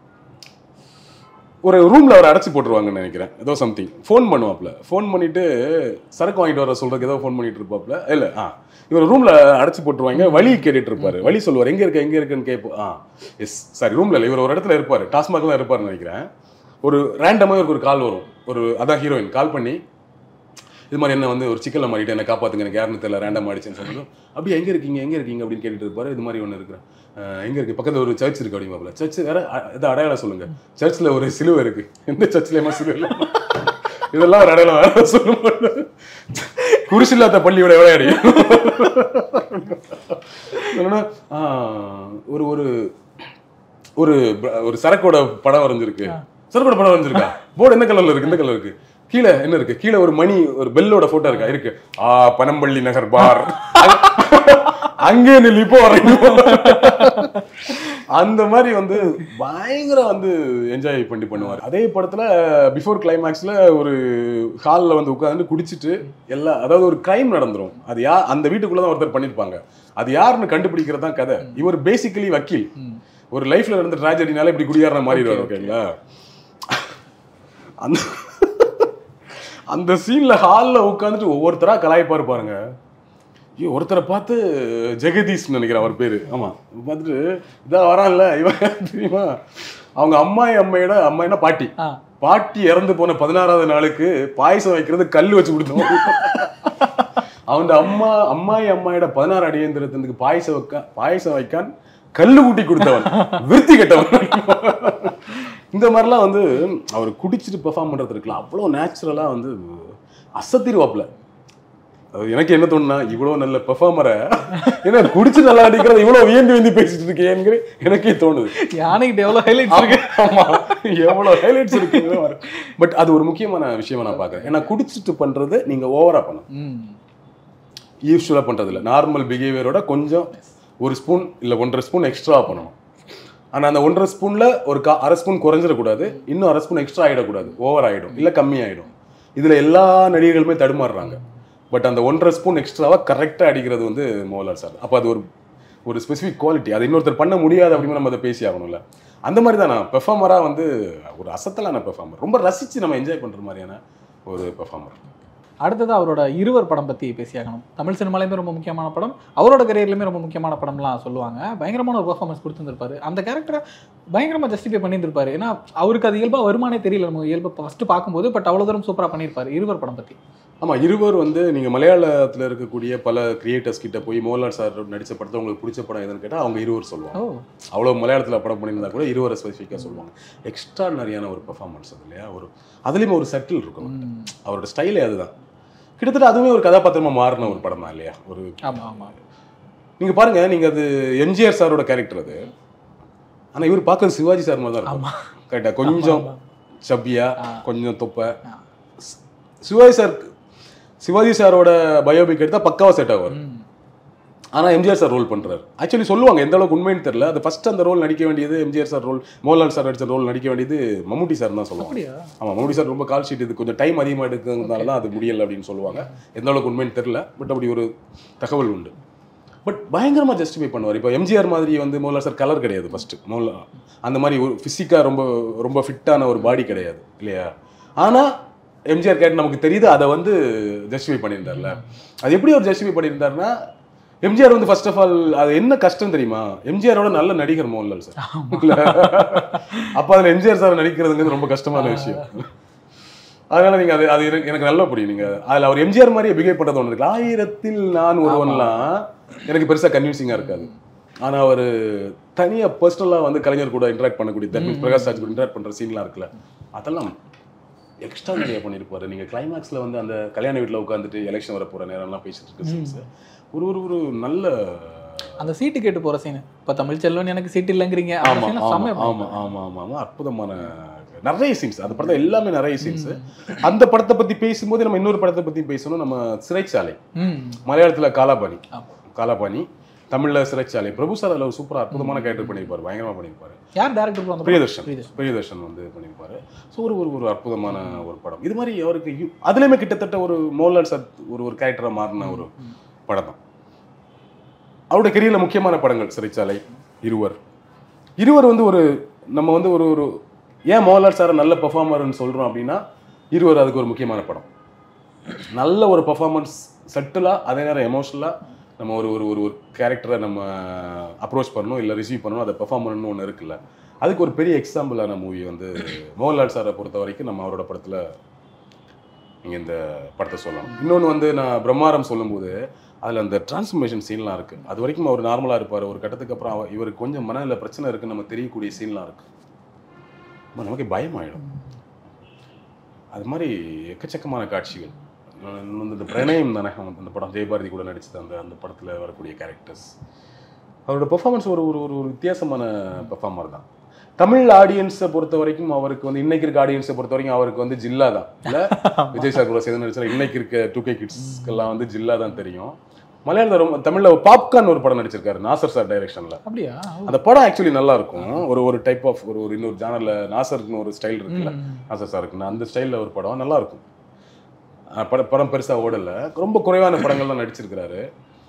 ஒரு ரூம்ல அவர் அடைச்சி போட்டுருவாங்கன்னு நினைக்கிறேன் ஏதோ சம்திங் ஃபோன் பண்ணுவாப்ல ஃபோன் பண்ணிட்டு சரக்கு வாங்கிட்டு வர சொல்றதுக்கு ஏதோ ஃபோன் பண்ணிட்டு இருப்பாப்ல இல்ல ஆ இவர் ரூம்ல அடைச்சி போட்டுருவாங்க வழி கேட்டுட்டு இருப்பாரு வழி சொல்லுவார் எங்க இருக்க எங்க இருக்குன்னு கேட்போம் ஆ எஸ் சாரி ரூம்ல இல்லை இவர் ஒரு இடத்துல இருப்பாரு டாஸ்மாக்லாம் இருப்பாருன்னு நினைக்கிறேன் ஒரு ரேண்டமாக இவருக்கு ஒரு கால் வரும் ஒரு அதான் ஹீரோயின் கால் பண்ணி இது மாதிரி என்ன வந்து ஒரு சிக்கல்ல மாறிட்டு என்ன காப்பாத்துங்க எனக்கு யாருன்னு தெரியல ரேண்டம் ஆயிடுச்சுன்னு சொன்னதும் அப்படியே எங்க இருக்கீங்க எங்க இருக்கீங்க அப்படின்னு கேட்டுட்டு இருப்பாரு இது மாதிரி ஒன்று இருக்கிறேன் எங்க இருக்கு பக்கத்துல ஒரு சர்ச் இருக்கு அப்படிமா சர்ச் வேற அ- இது அடையாளம் சொல்லுங்க சர்ச்சில் ஒரு சிலுவை இருக்கு எந்த சர்ச்லயுமா சிலுவை இல்லை இதெல்லாம் ஒரு அடையாளம் வேற சொல்லுங்க குருசில்லாத பள்ளியோட விளையாடி என்னன்னா, ஆ, ஒரு ஒரு ஒரு ப- ஒரு சரக்கோட படம் வரைஞ்சிருக்கு சரக்கோட படம் வரைஞ்சிருக்கா போர்டு என்ன கலர்ல இருக்கு இந்த கலர் இருக்கு கீழே என்ன இருக்கு கீழே ஒரு மணி ஒரு பெல்லோட போட்டோ இருக்கா இருக்கு ஆ பனம்பள்ளி நகர் பார் அங்கே நில்லு இப்போ வரேன் அந்த மாதிரி வந்து பயங்கர வந்து என்ஜாய் பண்ணி பண்ணுவார் அதே படத்துல பிஃபோர் கிளைமேக்ஸ்ல ஒரு ஹாலில் வந்து உட்கார்ந்து குடிச்சிட்டு எல்லா அதாவது ஒரு கிரைம் நடந்துரும் அது யா அந்த வீட்டுக்குள்ள தான் ஒருத்தர் பண்ணிருப்பாங்க அது யாருன்னு கண்டுபிடிக்கிறது தான் கதை இவர் பேசிக்கலி வக்கீல் ஒரு லைஃப்ல நடந்த ட்ராஜடினால இப்படி குடியாரன மாறிடுவார் ஓகேங்களா அந்த அந்த சீன்ல ஹால்ல உட்காந்துட்டு ஒவ்வொருத்தரா கலாய்ப்பாரு பாருங்க ஐயோ ஒருத்தரை பார்த்து ஜெகதீஷ் நினைக்கிறேன் அவர் பேரு ஆமா பார்த்துட்டு இதான் வரான்ல இவன் தெரியுமா அவங்க அம்மாயி அம்மையோட அம்மாயினா பாட்டி ஆ. பாட்டி இறந்து போன பதினாறாவது நாளுக்கு பாயசம் வைக்கிறது கல் வச்சு கொடுத்தோம் அவன் அம்மா அம்மாயி அம்மாயோட பதினாறு அடியந்திரத்துக்கு பாயசம் வைக்க பாயசம் வைக்கான் கல்லு கூட்டி கொடுத்தவன் விருத்தி கெட்டவன் இந்த மாதிரிலாம் வந்து அவர் குடிச்சிட்டு பெர்ஃபார்ம் பண்றது இருக்கலாம் அவ்வளோ நேச்சுரலா வந்து அசத்திருவாப்ல அது எனக்கு என்ன தோணுனா இவ்வளவு நல்ல பெர்ஃபார்மரை ஏன்னா குடிச்சு நல்லா அடிக்கிறது இவ்வளவு வியந்து வியந்து பேசிட்டு இருக்கேங்கிற எனக்கே தோணுது யானைக்கிட்ட எவ்வளவு ஹைலைட்ஸ் இருக்கு ஆமா எவ்வளவு ஹைலைட்ஸ் இருக்கு பட் அது ஒரு முக்கியமான விஷயமா நான் பாக்குறேன் ஏன்னா குடிச்சிட்டு பண்றது நீங்க ஓவரா பண்ணணும் ம். யூஸ்வலாக பண்ணுறது இல்லை நார்மல் பிஹேவியரோட கொஞ்சம் ஒரு ஸ்பூன் இல்லை ஒன்றரை ஸ்பூன் எக்ஸ்ட்ரா பண்ணணும் ஆனா அந்த ஒன்றரை ஸ்பூன்ல ஒரு கா அரை ஸ்பூன் குறைஞ்சிடக்கூடாது இன்னும் அரை ஸ்பூன் எக்ஸ்ட்ரா ஆயிடக்கூடாது ஓவர் ஆயிடும் இல்ல கம்மி ஆயிடும் இதுல எல்லா நடிகர்களுமே தடுமாறுறாங்க பட் அந்த ஒன்றரை ஸ்பூன் எக்ஸ்ட்ராவா கரெக்டா அடிக்கிறது வந்து மோகன்லால் சார் அப்போ அது ஒரு ஒரு ஸ்பெசிஃபிக் குவாலிட்டி அது இன்னொருத்தர் பண்ண முடியாது அப்படின்னு நம்ம அதை பேசி ஆகணும்ல அந்த மாதிரி தான் நான் பெர்ஃபார்மராக வந்து ஒரு அசத்தலான பெர்ஃபார்மர் ரொம்ப ரசிச்சு நம்ம என்ஜாய் பண்ற மாதிரியான ஒரு பெர்ஃபார்மர் அடுத்தது அவரோட இருவர் படம் பற்றி பேசியாகணும் தமிழ் சினிமாலையுமே ரொம்ப முக்கியமான படம் அவரோட கரியர்லையுமே ரொம்ப முக்கியமான படம்லாம் சொல்லுவாங்க பயங்கரமான ஒரு பர்ஃபார்மன்ஸ் கொடுத்துருப்பாரு அந்த கேரக்டரை பயங்கரமாக ஜஸ்டிஃபை பண்ணியிருந்திருப்பாரு ஏன்னா அவருக்கு அது இயல்பாக வருமானே தெரியல நம்ம இயல்பு ஃபஸ்ட்டு பார்க்கும்போது பட் அவ்வளோ தூரம் சூப்பராக பண்ணியிருப்பாரு இருவர் படம் பற்றி ஆமா இருவர் வந்து நீங்க மலையாளத்துல இருக்கக்கூடிய பல கிரியேட்டர்ஸ் கிட்ட போய் மோகன்லால் சார் நடிச்ச படத்தை உங்களுக்கு பிடிச்ச படம் எதுன்னு கேட்டா அவங்க இருவர் சொல்லுவாங்க ஓ அவ்வளவு மலையாளத்துல படம் பண்ணியிருந்தா கூட இருவரை ஸ்பெசிஃபிக்காக சொல்லுவாங்க எக்ஸ்ட்ரானரியான ஒரு பெர்ஃபார்மன்ஸ் அது இல்லையா ஒரு அதுலயுமே ஒரு செட்டில் இருக்கும் ம். அவரோட ஸ்டைலே அதுதான் கிட்டத்தட்ட அதுவே ஒரு கதாபாத்திரமா மாறின ஒரு படம் தான் இல்லையா ஒரு ஆமாம் ஆமாம் நீங்க பாருங்க நீங்க அது எம்ஜிஆர் சாரோட கேரக்டர் அது ஆனா இவர் பார்க்கறது சிவாஜி சார் மாதிரி தான் இருக்கும் கரெக்டா கொஞ்சம் சப்பியா கொஞ்சம் தொப்பை சி- சிவாஜி சார் சிவாஜி சாரோட பயோபிக் எடுத்தா பக்காவா செட் ஆவார் ம் ஆனா எம்ஜிஆர் சார் ரோல் பண்றாரு ஆக்சுவலி சொல்லுவாங்க எந்த அளவுக்கு உண்மைன்னு தெரியல அது ஃபர்ஸ்ட் அந்த ரோல் நடிக்க வேண்டியது MGR sir role Mohanlal sir நடிச்ச ரோல் நடிக்க வேண்டியது மம்முட்டி சார் தான் சொல்லுவாங்க அப்படியா ஆமா மம்முட்டி சார் ரொம்ப கால் ஷீட் இது கொஞ்சம் டைம் அதிகமாக எடுக்கிறதுனால தான் அது முடியல அப்படின்னு சொல்லுவாங்க எந்த அளவுக்கு உண்மைன்னு தெரியல பட் அப்படி ஒரு தகவல் உண்டு பட் பயங்கரமா ஜஸ்டிஃபை பண்ணுவார் இப்போ எம்ஜிஆர் மாதிரி வந்து மோகன்லால் சார் கலர் கிடையாது ஃபர்ஸ்ட் மோகன்லால் அந்த மாதிரி ஒரு ஃபிசிக்காக ரொம்ப ரொம்ப ஃபிட்டான ஒரு பாடி கிடையாது இல்லையா ஆனா எம்ஜிஆர் கேட்டு நமக்கு தெரியுது அதை வந்து ஜஸ்டிஃபை பண்ணியிருந்தார்ல அது எப்படி அவர் ஜஸ்டிஃபை பண்ணியிருந்தாருன்னா எம்ஜிஆர் வந்து ஃபர்ஸ்ட் ஆஃப் ஆல் அது என்ன கஷ்டம் தெரியுமா எம்ஜிஆரோட நல்ல நடிகர் மோகன்லால் சார் இல்ல? அப்ப அதுல எம்ஜிஆர் சார் நடிக்கிறதுங்கிறது ரொம்ப கஷ்டமான விஷயம் அதனால நீங்க அது அது எனக்கு- எனக்கு நல்லா புரியும் நீங்க அதுல அவர் எம்ஜிஆர் மாதிரியே பிஹேவ் பண்றது ஒன்று இருக்கு ஆயிரத்தில் நான் ஒருவன்லாம் எனக்கு பெருசா கன்வின்சிங்கா இருக்காது ஆனா அவர் தனியா பர்சனலா வந்து கலைஞர் கூட இன்டராக்ட் பண்ணக்கூடிய தட் மீன்ஸ் பிரகாஷ் ராஜ் கூட இன்டராக்ட் பண்ற சீன்லாம் இருக்குல்ல அதெல்லாம் எக்ஸ்ட்ரா நிறைய பண்ணியிருப்பாரு நீங்க கிளைமேக்ஸ்ல வந்து அந்த கல்யாண வீட்டுல உட்காந்துட்டு எலெக்ஷன் வர போற நேரம்லாம் பேசிட்டு இருக்க சீன்ஸ் ஒரு ஒரு ஒரு நல்ல அந்த சீட்டு கேட்டு போற சீன் இப்போ தமிழ் செல்வன் எனக்கு சீட் இல்லைங்கிறீங்க அந்த ஆமா scene ஆமா செம்மையா ஆமா ஆமா ஆமா ஆமா அற்புதமான நிறைய சீன்ஸ் அந்த படத்துல எல்லாமே நிறைய சீன்ஸ் அந்த படத்தை பத்தி பேசும்போது நம்ம இன்னொரு படத்தை பத்தி பேசணும் நம்ம சிறைச்சாலை ம் மலையாளத்துல காலாபாணி ஆமா. காலாபாணி தமிழ்ல சிறைச்சாலை பிரபு சார் அதுல ஒரு சூப்பரா அற்புதமான கேரக்டர் பண்ணியிருப்பாரு பயங்கரமா பண்ணியிருப்பாரு யார் டேரக்டர் அந்த பிரியதர்ஷன் பிரியதர்ஷன். பிரியதர்ஷன் வந்து பண்ணியிருப்பாரு ஸோ ஒரு ஒரு ஒரு அற்புதமான ஒரு படம் இது மாதிரி அவருக்கு யு- அதுலயுமே கிட்டத்தட்ட ஒரு மோகன்லால் சார் ஒரு ஒரு கேரக்டரா மாறின ஒரு படம் தான் அவருடைய கெரியர்ல முக்கியமான படங்கள் சிறைச்சாலை இருவர் இருவர் வந்து ஒரு நம்ம வந்து ஒரு ஒரு ஏன் மோகன்லால் சார் நல்ல பெர்ஃபார்மர்னு சொல்றோம் அப்படின்னா இருவர் அதுக்கு ஒரு முக்கியமான படம் நல்ல ஒரு பெர்ஃபார்மன்ஸ் செட்டிலா அதே நேரம் எமோஷனலா நம்ம ஒரு ஒரு ஒரு ஒரு கேரக்டரை நம்ம அப்ரோச் பண்ணணும் இல்லை ரிசீவ் பண்ணணும் அதை பெர்ஃபார்ம் பண்ணணும்னு ஒன்று இருக்குல்ல அதுக்கு ஒரு பெரிய எக்ஸாம்பிளான மூவி வந்து மோகன்லால் சாரை பொறுத்த வரைக்கும் நம்ம அவரோட படத்துல நீங்க இந்த படத்தை சொல்லலாம் இன்னொன்று வந்து நான் பிரம்மாரம் சொல்லும்போது அதில் அந்த டிரான்ஸ்ஃபர்மேஷன் சீன்லாம் இருக்கு அது வரைக்கும் அவர் நார்மலாக இருப்பார் ஒரு கட்டத்துக்கு அப்புறம் அவர் இவருக்கு கொஞ்சம் மனநில பிரச்சனை இருக்குன்னு நம்ம தெரியக்கூடிய சீன்லாம் இருக்கு அப்ப நமக்கு பயம் ஆயிடும் அது மாதிரி எக்கச்சக்கமான காட்சிகள் இன்னும் இந்த பிரணயம் தானே அவன் அந்த படம் ஜெயபாரதி கூட நடிச்சது அந்த அந்த படத்தில் வரக்கூடிய கேரக்டர்ஸ் அவரோட பெர்ஃபார்மன்ஸ் ஒரு ஒரு ஒரு ஒரு வித்தியாசமான பெர்ஃபார்மர் தான் தமிழ் ஆடியன்ஸை பொறுத்த வரைக்கும் அவருக்கு வந்து இன்னைக்கு இருக்க ஆடியன்ஸை பொறுத்த வரைக்கும் அவருக்கு வந்து ஜில்லா தான் இல்ல விஜய் சார் கூட சேர்ந்து நடிச்சா இன்னைக்கு இருக்க டூ கே கிட்ஸ்க்கெல்லாம் வந்து ஜில்லா தான் தெரியும் மலையாளத்தில் ரொம்ப தமிழ்ல பாப்கார்ன் ஒரு படம் நடிச்சிருக்காரு நாசர் சார் டைரக்ஷன்ல அப்படியா அந்த படம் ஆக்சுவலி நல்லா இருக்கும் ஒரு ஒரு டைப் ஆஃப் ஒரு ஒரு இன்னொரு ஜானர்ல நாசருக்குன்னு ஒரு ஸ்டைல் இருக்குல்ல ம். நாசர் சார் இருக்குன்னு அந்த ஸ்டைல்ல ஒரு படம் நல்லா இருக்கும் அஹ் படம் படம் பெருசா ஓடல ரொம்ப குறைவான படங்கள் தான் நடிச்சிருக்கிறாரு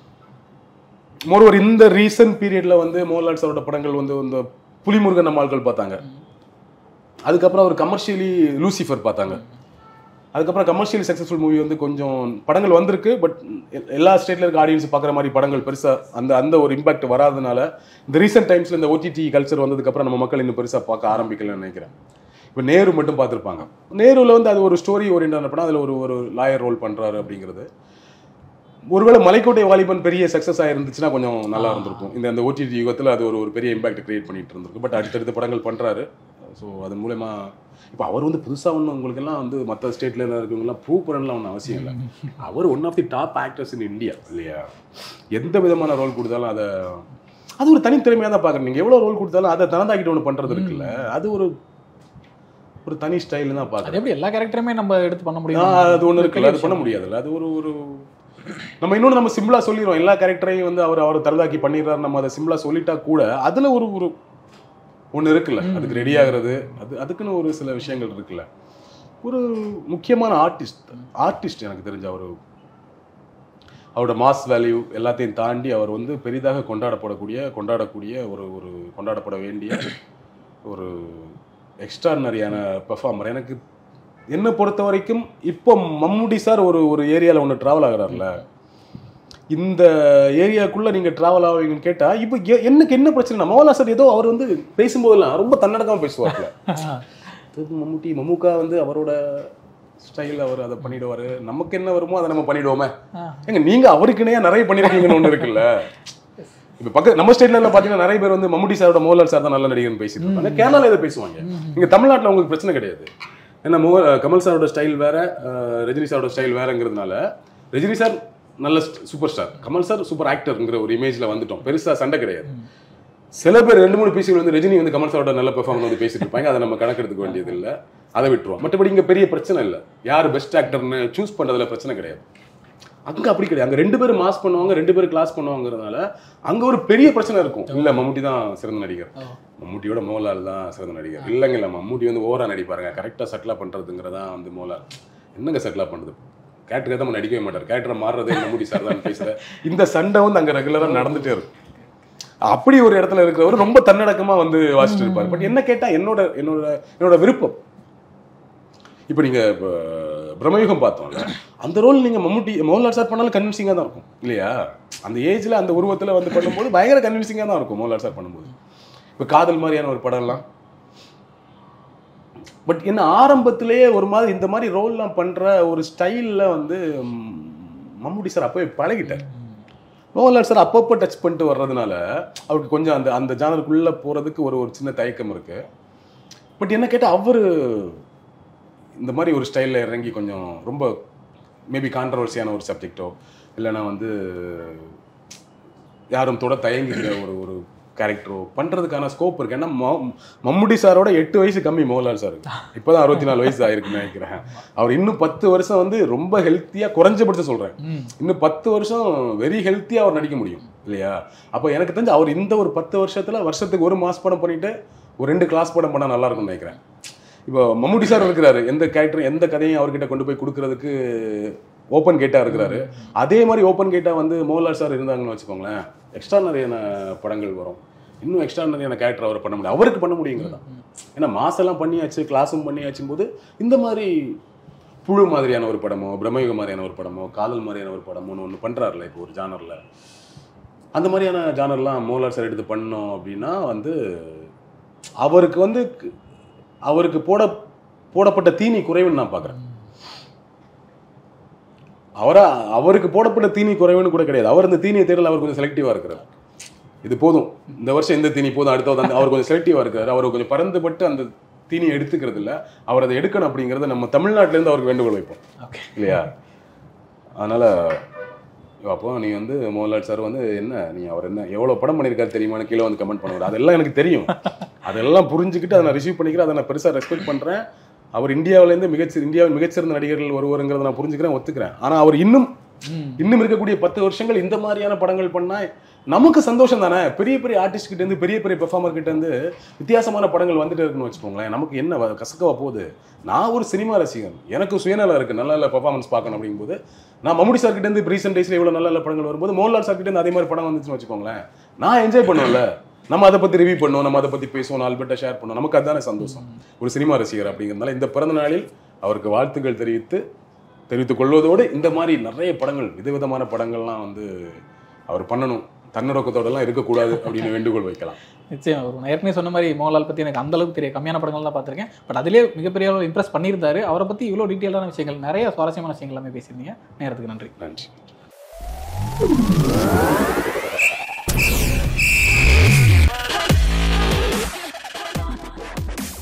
மோரோவர் இந்த ரீசன்ட் பீரியட்ல வந்து மோகன்லால் சாரோட படங்கள் வந்து இந்த புலிமுருகன் நம்மாள்கள் பார்த்தாங்க அதுக்கப்புறம் அவர் கமர்ஷியலி லூசிஃபர் பார்த்தாங்க அதுக்கப்புறம் கமர்ஷியலி சக்ஸஸ்ஃபுல் மூவி வந்து கொஞ்சம் படங்கள் வந்திருக்கு பட் எல்லா ஸ்டேட்ல இருக்க ஆடியன்ஸ் பார்க்குற மாதிரி படங்கள் பெருசா அந்த அந்த ஒரு இம்பாக்ட் வராதனால இந்த ரீசெண்ட் டைம்ஸ்ல இந்த ஓடிடி கல்ச்சர் வந்ததுக்கப்புறம் நம்ம மக்கள் இன்னும் பெருசா பார்க்க ஆரம்பிக்கலன்னு நினைக்கிறேன் இப்போ நேரு மட்டும் பார்த்துருப்பாங்க நேருல வந்து அது ஒரு ஸ்டோரி ஓரியன்டான படம் அதில் ஒரு ஒரு லாயர் ரோல் பண்றாரு அப்படிங்கிறது ஒருவேளை மலைக்கோட்டை வாலிபன் பெரிய சக்ஸஸ் ஆயிருந்துச்சுன்னா கொஞ்சம் நல்லா இருந்திருக்கும் இந்த அந்த ஓடிடி யுகத்தில் அது ஒரு ஒரு பெரிய இம்பாக்ட் கிரியேட் பண்ணிட்டு இருந்திருக்கு பட் அடுத்தடுத்த படங்கள் பண்றாரு ஸோ அது மூலயமா இப்போ அவர் வந்து புதுசாக ஒன்று உங்களுக்கெல்லாம் வந்து மற்ற ஸ்டேட்ல இருக்கவங்கலாம் ப்ரூவ் பண்ணலாம் ஒன்றும் அவசியம் இல்லை அவர் one of the top actors in India இல்லையா எந்த விதமான ரோல் கொடுத்தாலும் அதை அது ஒரு தனித்திறமையாக தான் பார்க்குறேன் நீங்கள் எவ்வளோ ரோல் கொடுத்தாலும் அதை தனதாக்கிட்டு ஒன்று பண்ணுறது இருக்குல்ல அது ஒரு ஒரு தனி ஸ்டைல் தான் பார்க்குறேன் அது எப்படி எல்லா கேரக்டருமே நம்ம எடுத்து பண்ண ஆ, முடியும் அது ஒண்ணு இருக்குல்ல அது பண்ண முடியாதுல்ல அது ஒரு ஒரு நம்ம இன்னொன்று நம்ம சிம்பிளா சொல்லிடுவோம் எல்லா கேரக்டரையும் வந்து அவர் அவர் தரதாக்கி பண்ணிடுறாரு நம்ம அதை சிம்பிளா சொல்லிட்டா கூட அதுல ஒரு ஒரு ஒன்று இருக்குல்ல அதுக்கு ரெடி ஆகுறது அது அதுக்குன்னு ஒரு சில விஷயங்கள் இருக்குல்ல ஒரு முக்கியமான ஆர்டிஸ்ட் ஆர்டிஸ்ட் எனக்கு தெரிஞ்ச அவர் அவரோட மாஸ் வேல்யூ எல்லாத்தையும் தாண்டி அவர் வந்து பெரிதாக கொண்டாடப்படக்கூடிய கொண்டாடக்கூடிய ஒரு ஒரு கொண்டாடப்பட வேண்டிய ஒரு எக்ஸ்ட்ராடினரியான பெர்ஃபார்மர் எனக்கு என்னை பொறுத்த வரைக்கும் இப்போ மம்முடி சார் ஒரு ஒரு ஏரியாவில் ஒன்று ட்ராவல் ஆகுறாருல இந்த ஏரியாக்குள்ள நீங்க டிராவல் ஆவீங்கன்னு கேட்டா இப்போ எ- எனக்கு என்ன பிரச்சனை மோகன்லால் சார் ஏதோ அவர் வந்து பேசும்போதெல்லாம் ரொம்ப தன்னடக்கமா பேசுவார்ல இது மம்முட்டி மம்முக்கா வந்து அவரோட ஸ்டைல் அவர் அதை பண்ணிடுவாரு நமக்கு என்ன வருமோ அதை நம்ம பண்ணிடுவோமே ஏங்க நீங்க அவருக்குனே நிறைய பண்ணிருக்கீங்கன்னு ஒண்ணு இருக்குல்ல இப்ப பக்க நம்ம ஸ்டேட்ல பாத்தீங்கன்னா நிறைய பேர் வந்து மம்முட்டி சாரோட மோகன்லால் சார் தான் நல்ல நடிகர்னு பேசிட்டு இருப்பாங்க கேரளால இதை பேசுவாங்க இங்க தமிழ்நாட்டுல உங்களுக்கு பிரச்சனை கிடையாது ஏன்னா மோ கமல் சாரோட ஸ்டைல் வேற அஹ், ரஜினி சாரோட ஸ்டைல் வேறங்கிறதுனால ரஜினி சார் நல்ல super star Kamal sir super ஆக்டர்ங்கிற ஒரு இமேஜ்ல வந்துட்டோம் பெருசா சண்டை கிடையாது சில பேர் ரெண்டு மூணு பீசுகள் வந்து ரஜினி வந்து கமல் சாரோட நல்ல பெர்ஃபார்மன்ஸ் வந்து பேசிட்டு இருப்பாங்க அதை நம்ம கணக்கெடுத்துக்க வேண்டியது இல்ல அதை விட்டுருவோம் மற்றபடி இங்க பெரிய பிரச்சனை இல்ல யார் பெஸ்ட் ஆக்டர்னு சூஸ் பண்றதுல பிரச்சனை கிடையாது அங்க அப்படி கிடையாது அங்க ரெண்டு பேரும் மாஸ் பண்ணுவாங்க ரெண்டு பேரும் கிளாஸ் பண்ணுவாங்கறதுனால அங்க ஒரு பெரிய பிரச்சனை இருக்கும் இல்ல மம்முட்டி தான் சிறந்த நடிகர் மம்முட்டியோட மோகன்லால் தான் சிறந்த நடிகர் இல்லைங்க இல்ல மம்முட்டி வந்து ஓவரா நடிப்பாருங்க கரெக்டா செட்டிலா பண்றதுங்கிறதா வந்து மோகன்லால் என்னங்க செட்டிலா பண்றது கேரக்டர் தான் நடிக்கவே மாட்டார் கேரக்டரை மாறுறதே மம்முட்டி சார் தான் பேசுற இந்த சண்டை வந்து அங்க ரெகுலரா நடந்துட்டே இருக்கும் அப்படி ஒரு இடத்துல இருக்கிறவர் ரொம்ப தன்னடக்கமா வந்து வாசிட்டு இருப்பார் பட் என்ன கேட்டா என்னோட என்னோட என்னோட விருப்பம் இப்போ நீங்க இப்போ பிரம்மயுகம் பார்த்தோம்ல அந்த ரோல் நீங்க மம்முட்டி மோகன்லால் சார் பண்ணாலும் கன்வின்சிங்காக தான் இருக்கும் இல்லையா அந்த ஏஜ்ல அந்த உருவத்துல வந்து பண்ணும்போது பயங்கர கன்வின்சிங்காக தான் இருக்கும் மோகன்லால் சார் பண்ணும்போது இப்போ காதல் மாதிரியான ஒரு படம்லாம் பட் என்ன ஆரம்பத்திலேயே ஒரு மாதிரி இந்த மாதிரி ரோல்லாம் பண்ற ஒரு ஸ்டைல்ல வந்து ம், மம்முட்டி சார் அப்பவே பழகிட்டார் மோகன்லால் சார் அப்பப்போ டச் பண்ணிட்டு வர்றதுனால அவருக்கு கொஞ்சம் அந்த அந்த ஜானருக்குள்ள போறதுக்கு ஒரு ஒரு சின்ன தயக்கம் இருக்கு பட் என்ன கேட்டால் அவர் இந்த மாதிரி ஒரு ஸ்டைலில் இறங்கி கொஞ்சம் ரொம்ப மேபி கான்ட்ரவர்சியான ஒரு சப்ஜெக்டோ இல்லைன்னா வந்து யாரும் தொட தயங்குகிற ஒரு ஒரு கேரக்டரோ பண்ணுறதுக்கான ஸ்கோப் இருக்கு ஏன்னா ம- மம்முட்டி சாரோட எட்டு வயசு கம்மி மோகன்லால் சார் இப்போதான் அறுபத்தி நாலு வயசு ஆயிருக்குன்னு நினைக்கிறேன் அவர் இன்னும் பத்து வருஷம் வந்து ரொம்ப ஹெல்த்தியாக குறைஞ்சபட்சம் சொல்கிறேன் இன்னும் பத்து வருஷம் வெரி ஹெல்த்தியாக அவர் நடிக்க முடியும் இல்லையா அப்போ எனக்கு தெரிஞ்சு அவர் இந்த ஒரு பத்து வருஷத்துல வருஷத்துக்கு ஒரு மாஸ் படம் பண்ணிட்டு ஒரு ரெண்டு கிளாஸ் படம் பண்ணால் நல்லா இருக்கும்னு நினைக்கிறேன் இப்போ மம்முட்டி சார் இருக்கிறாரு எந்த கேரக்டர் எந்த கதையும் அவர்கிட்ட கொண்டு போய் கொடுக்கறதுக்கு ஓப்பன் கேட்டாக இருக்கிறாரு அதே மாதிரி ஓப்பன் கேட்டாக வந்து மோகன்லால் சார் இருந்தாங்கன்னு வச்சுக்கோங்களேன் எக்ஸ்ட்ரானரியான படங்கள் வரும் இன்னும் எக்ஸ்ட்ரானரியான கேரக்டர் அவர் பண்ண முடியும் அவருக்கு பண்ண முடியுங்கிறது தான் ஏன்னா மாசெல்லாம் பண்ணியாச்சு கிளாஸும் பண்ணியாச்சும் போது இந்த மாதிரி புழு மாதிரியான ஒரு படமோ பிரம்மயுகம் மாதிரியான ஒரு படமோ காதல் மாதிரியான ஒரு படமோன்னு ஒன்று பண்ணுறாருல இப்போ ஒரு ஜானரில் அந்த மாதிரியான ஜானர்லாம் மோகன்லால் சார் எடுத்து பண்ணோம் அப்படின்னா வந்து அவருக்கு வந்து க- அவருக்கு போட போடப்பட்ட தீனி குறைவுன்னு நான் பார்க்குறேன் அவரா அவருக்கு போடப்பட்ட தீனி குறைவுன்னு கூட கிடையாது அவர் இந்த தீனியை தேடல அவர் கொஞ்சம் செலக்டிவாக இருக்கிறார் இது போதும் இந்த வருஷம் எந்த தீனி போதும் அடுத்த அந்த அவர் கொஞ்சம் செலக்டிவாக இருக்காரு அவர் கொஞ்சம் பறந்துபட்டு அந்த தீனியை எடுத்துக்கிறது இல்ல அவர் அதை எடுக்கணும் அப்படிங்கறத நம்ம தமிழ்நாட்டுல இருந்து அவருக்கு வேண்டுகோள் வைப்போம் ஓகே இல்லையா அதனால அப்போ நீ வந்து மோகன்லால் சார் வந்து என்ன நீ அவர் என்ன எவ்வளவு படம் பண்ணியிருக்காரு தெரியுமான்னு கீழே வந்து கமெண்ட் பண்ணுவார் அதெல்லாம் எனக்கு தெரியும் அதெல்லாம் புரிஞ்சுக்கிட்டு அதை நான் ரிசீவ் பண்ணிக்கிறேன் அதை நான் பெருசா ரெஸ்பெக்ட் பண்றேன் அவர் இந்தியாவிலேருந்து மிகச்சி இந்தியாவின் மிகச்சிறந்த நடிகர்கள் ஒருவருங்கிறத நான் புரிஞ்சுக்கிறேன் ஒத்துக்கிறேன் ஆனா அவர் இன்னும் இன்னும் இருக்கக்கூடிய பத்து வருஷங்கள் இந்த மாதிரியான படங்கள் பண்ணா நமக்கு சந்தோஷம் தானே பெரிய பெரிய ஆர்டிஸ்ட் கிட்ட இருந்து பெரிய பெரிய பெர்ஃபார்மர் கிட்ட இருந்து வித்தியாசமான படங்கள் வந்துட்டு இருக்குன்னு வச்சுக்கோங்களேன் நமக்கு என்ன வ- கசக்கவா போகுது நான் ஒரு சினிமா ரசிகன் எனக்கு சுயநலம் இருக்கு நல்ல நல்ல பெர்ஃபார்மன்ஸ் பார்க்கணும் அப்படிங்கும்போது நான் மம்முடி சார் கிட்ட இருந்து ரீசெண்ட் டேஸ்ல இவ்வளவு நல்ல நல்ல படங்கள் வரும்போது மோகன்லால் சார் கிட்ட இருந்து அதே மாதிரி படம் வந்துச்சுன்னு வச்சுக்கோங்களேன் நான் என்ஜாய் பண்ணுவேன்ல நம்ம அதை பத்தி ரிவ்யூ பண்ணுவோம் நம்ம அதை பத்தி பேசுவோம் நாலு பேர்ட்ட ஷேர் பண்ணுவோம் நமக்கு அதுதானே சந்தோஷம் ஒரு சினிமா ரசிகர் அப்படிங்கிறதுனால இந்த பிறந்த நாளில் அவருக்கு வாழ்த்துக்கள் தெரிவித்து தெரிவித்துக் கொள்வதோடு இந்த மாதிரி நிறைய படங்கள் விதவிதமான படங்கள்லாம் வந்து அவர் பண்ணணும் தன்னடக்கத்தோடலாம் இருக்கக்கூடாது அப்படின்னு வேண்டுகோள் வைக்கலாம் நிச்சயம் ஒரு நான் ஏற்கனவே சொன்ன மாதிரி மோகன்லால் பற்றி எனக்கு அந்த அளவுக்கு தெரிய கம்மியான படங்கள் தான் பார்த்துருக்கேன் பட் அதிலே மிகப்பெரிய அளவு இம்ப்ரெஸ் பண்ணியிருந்தாரு அவரை பற்றி இவ்வளோ டீட்டெயிலான விஷயங்கள் நிறைய சுவாரஸ்யமான விஷயங்கள் எல்லாமே பேசியிருந்தீங்க நேரத்துக்கு நன்றி நன்றி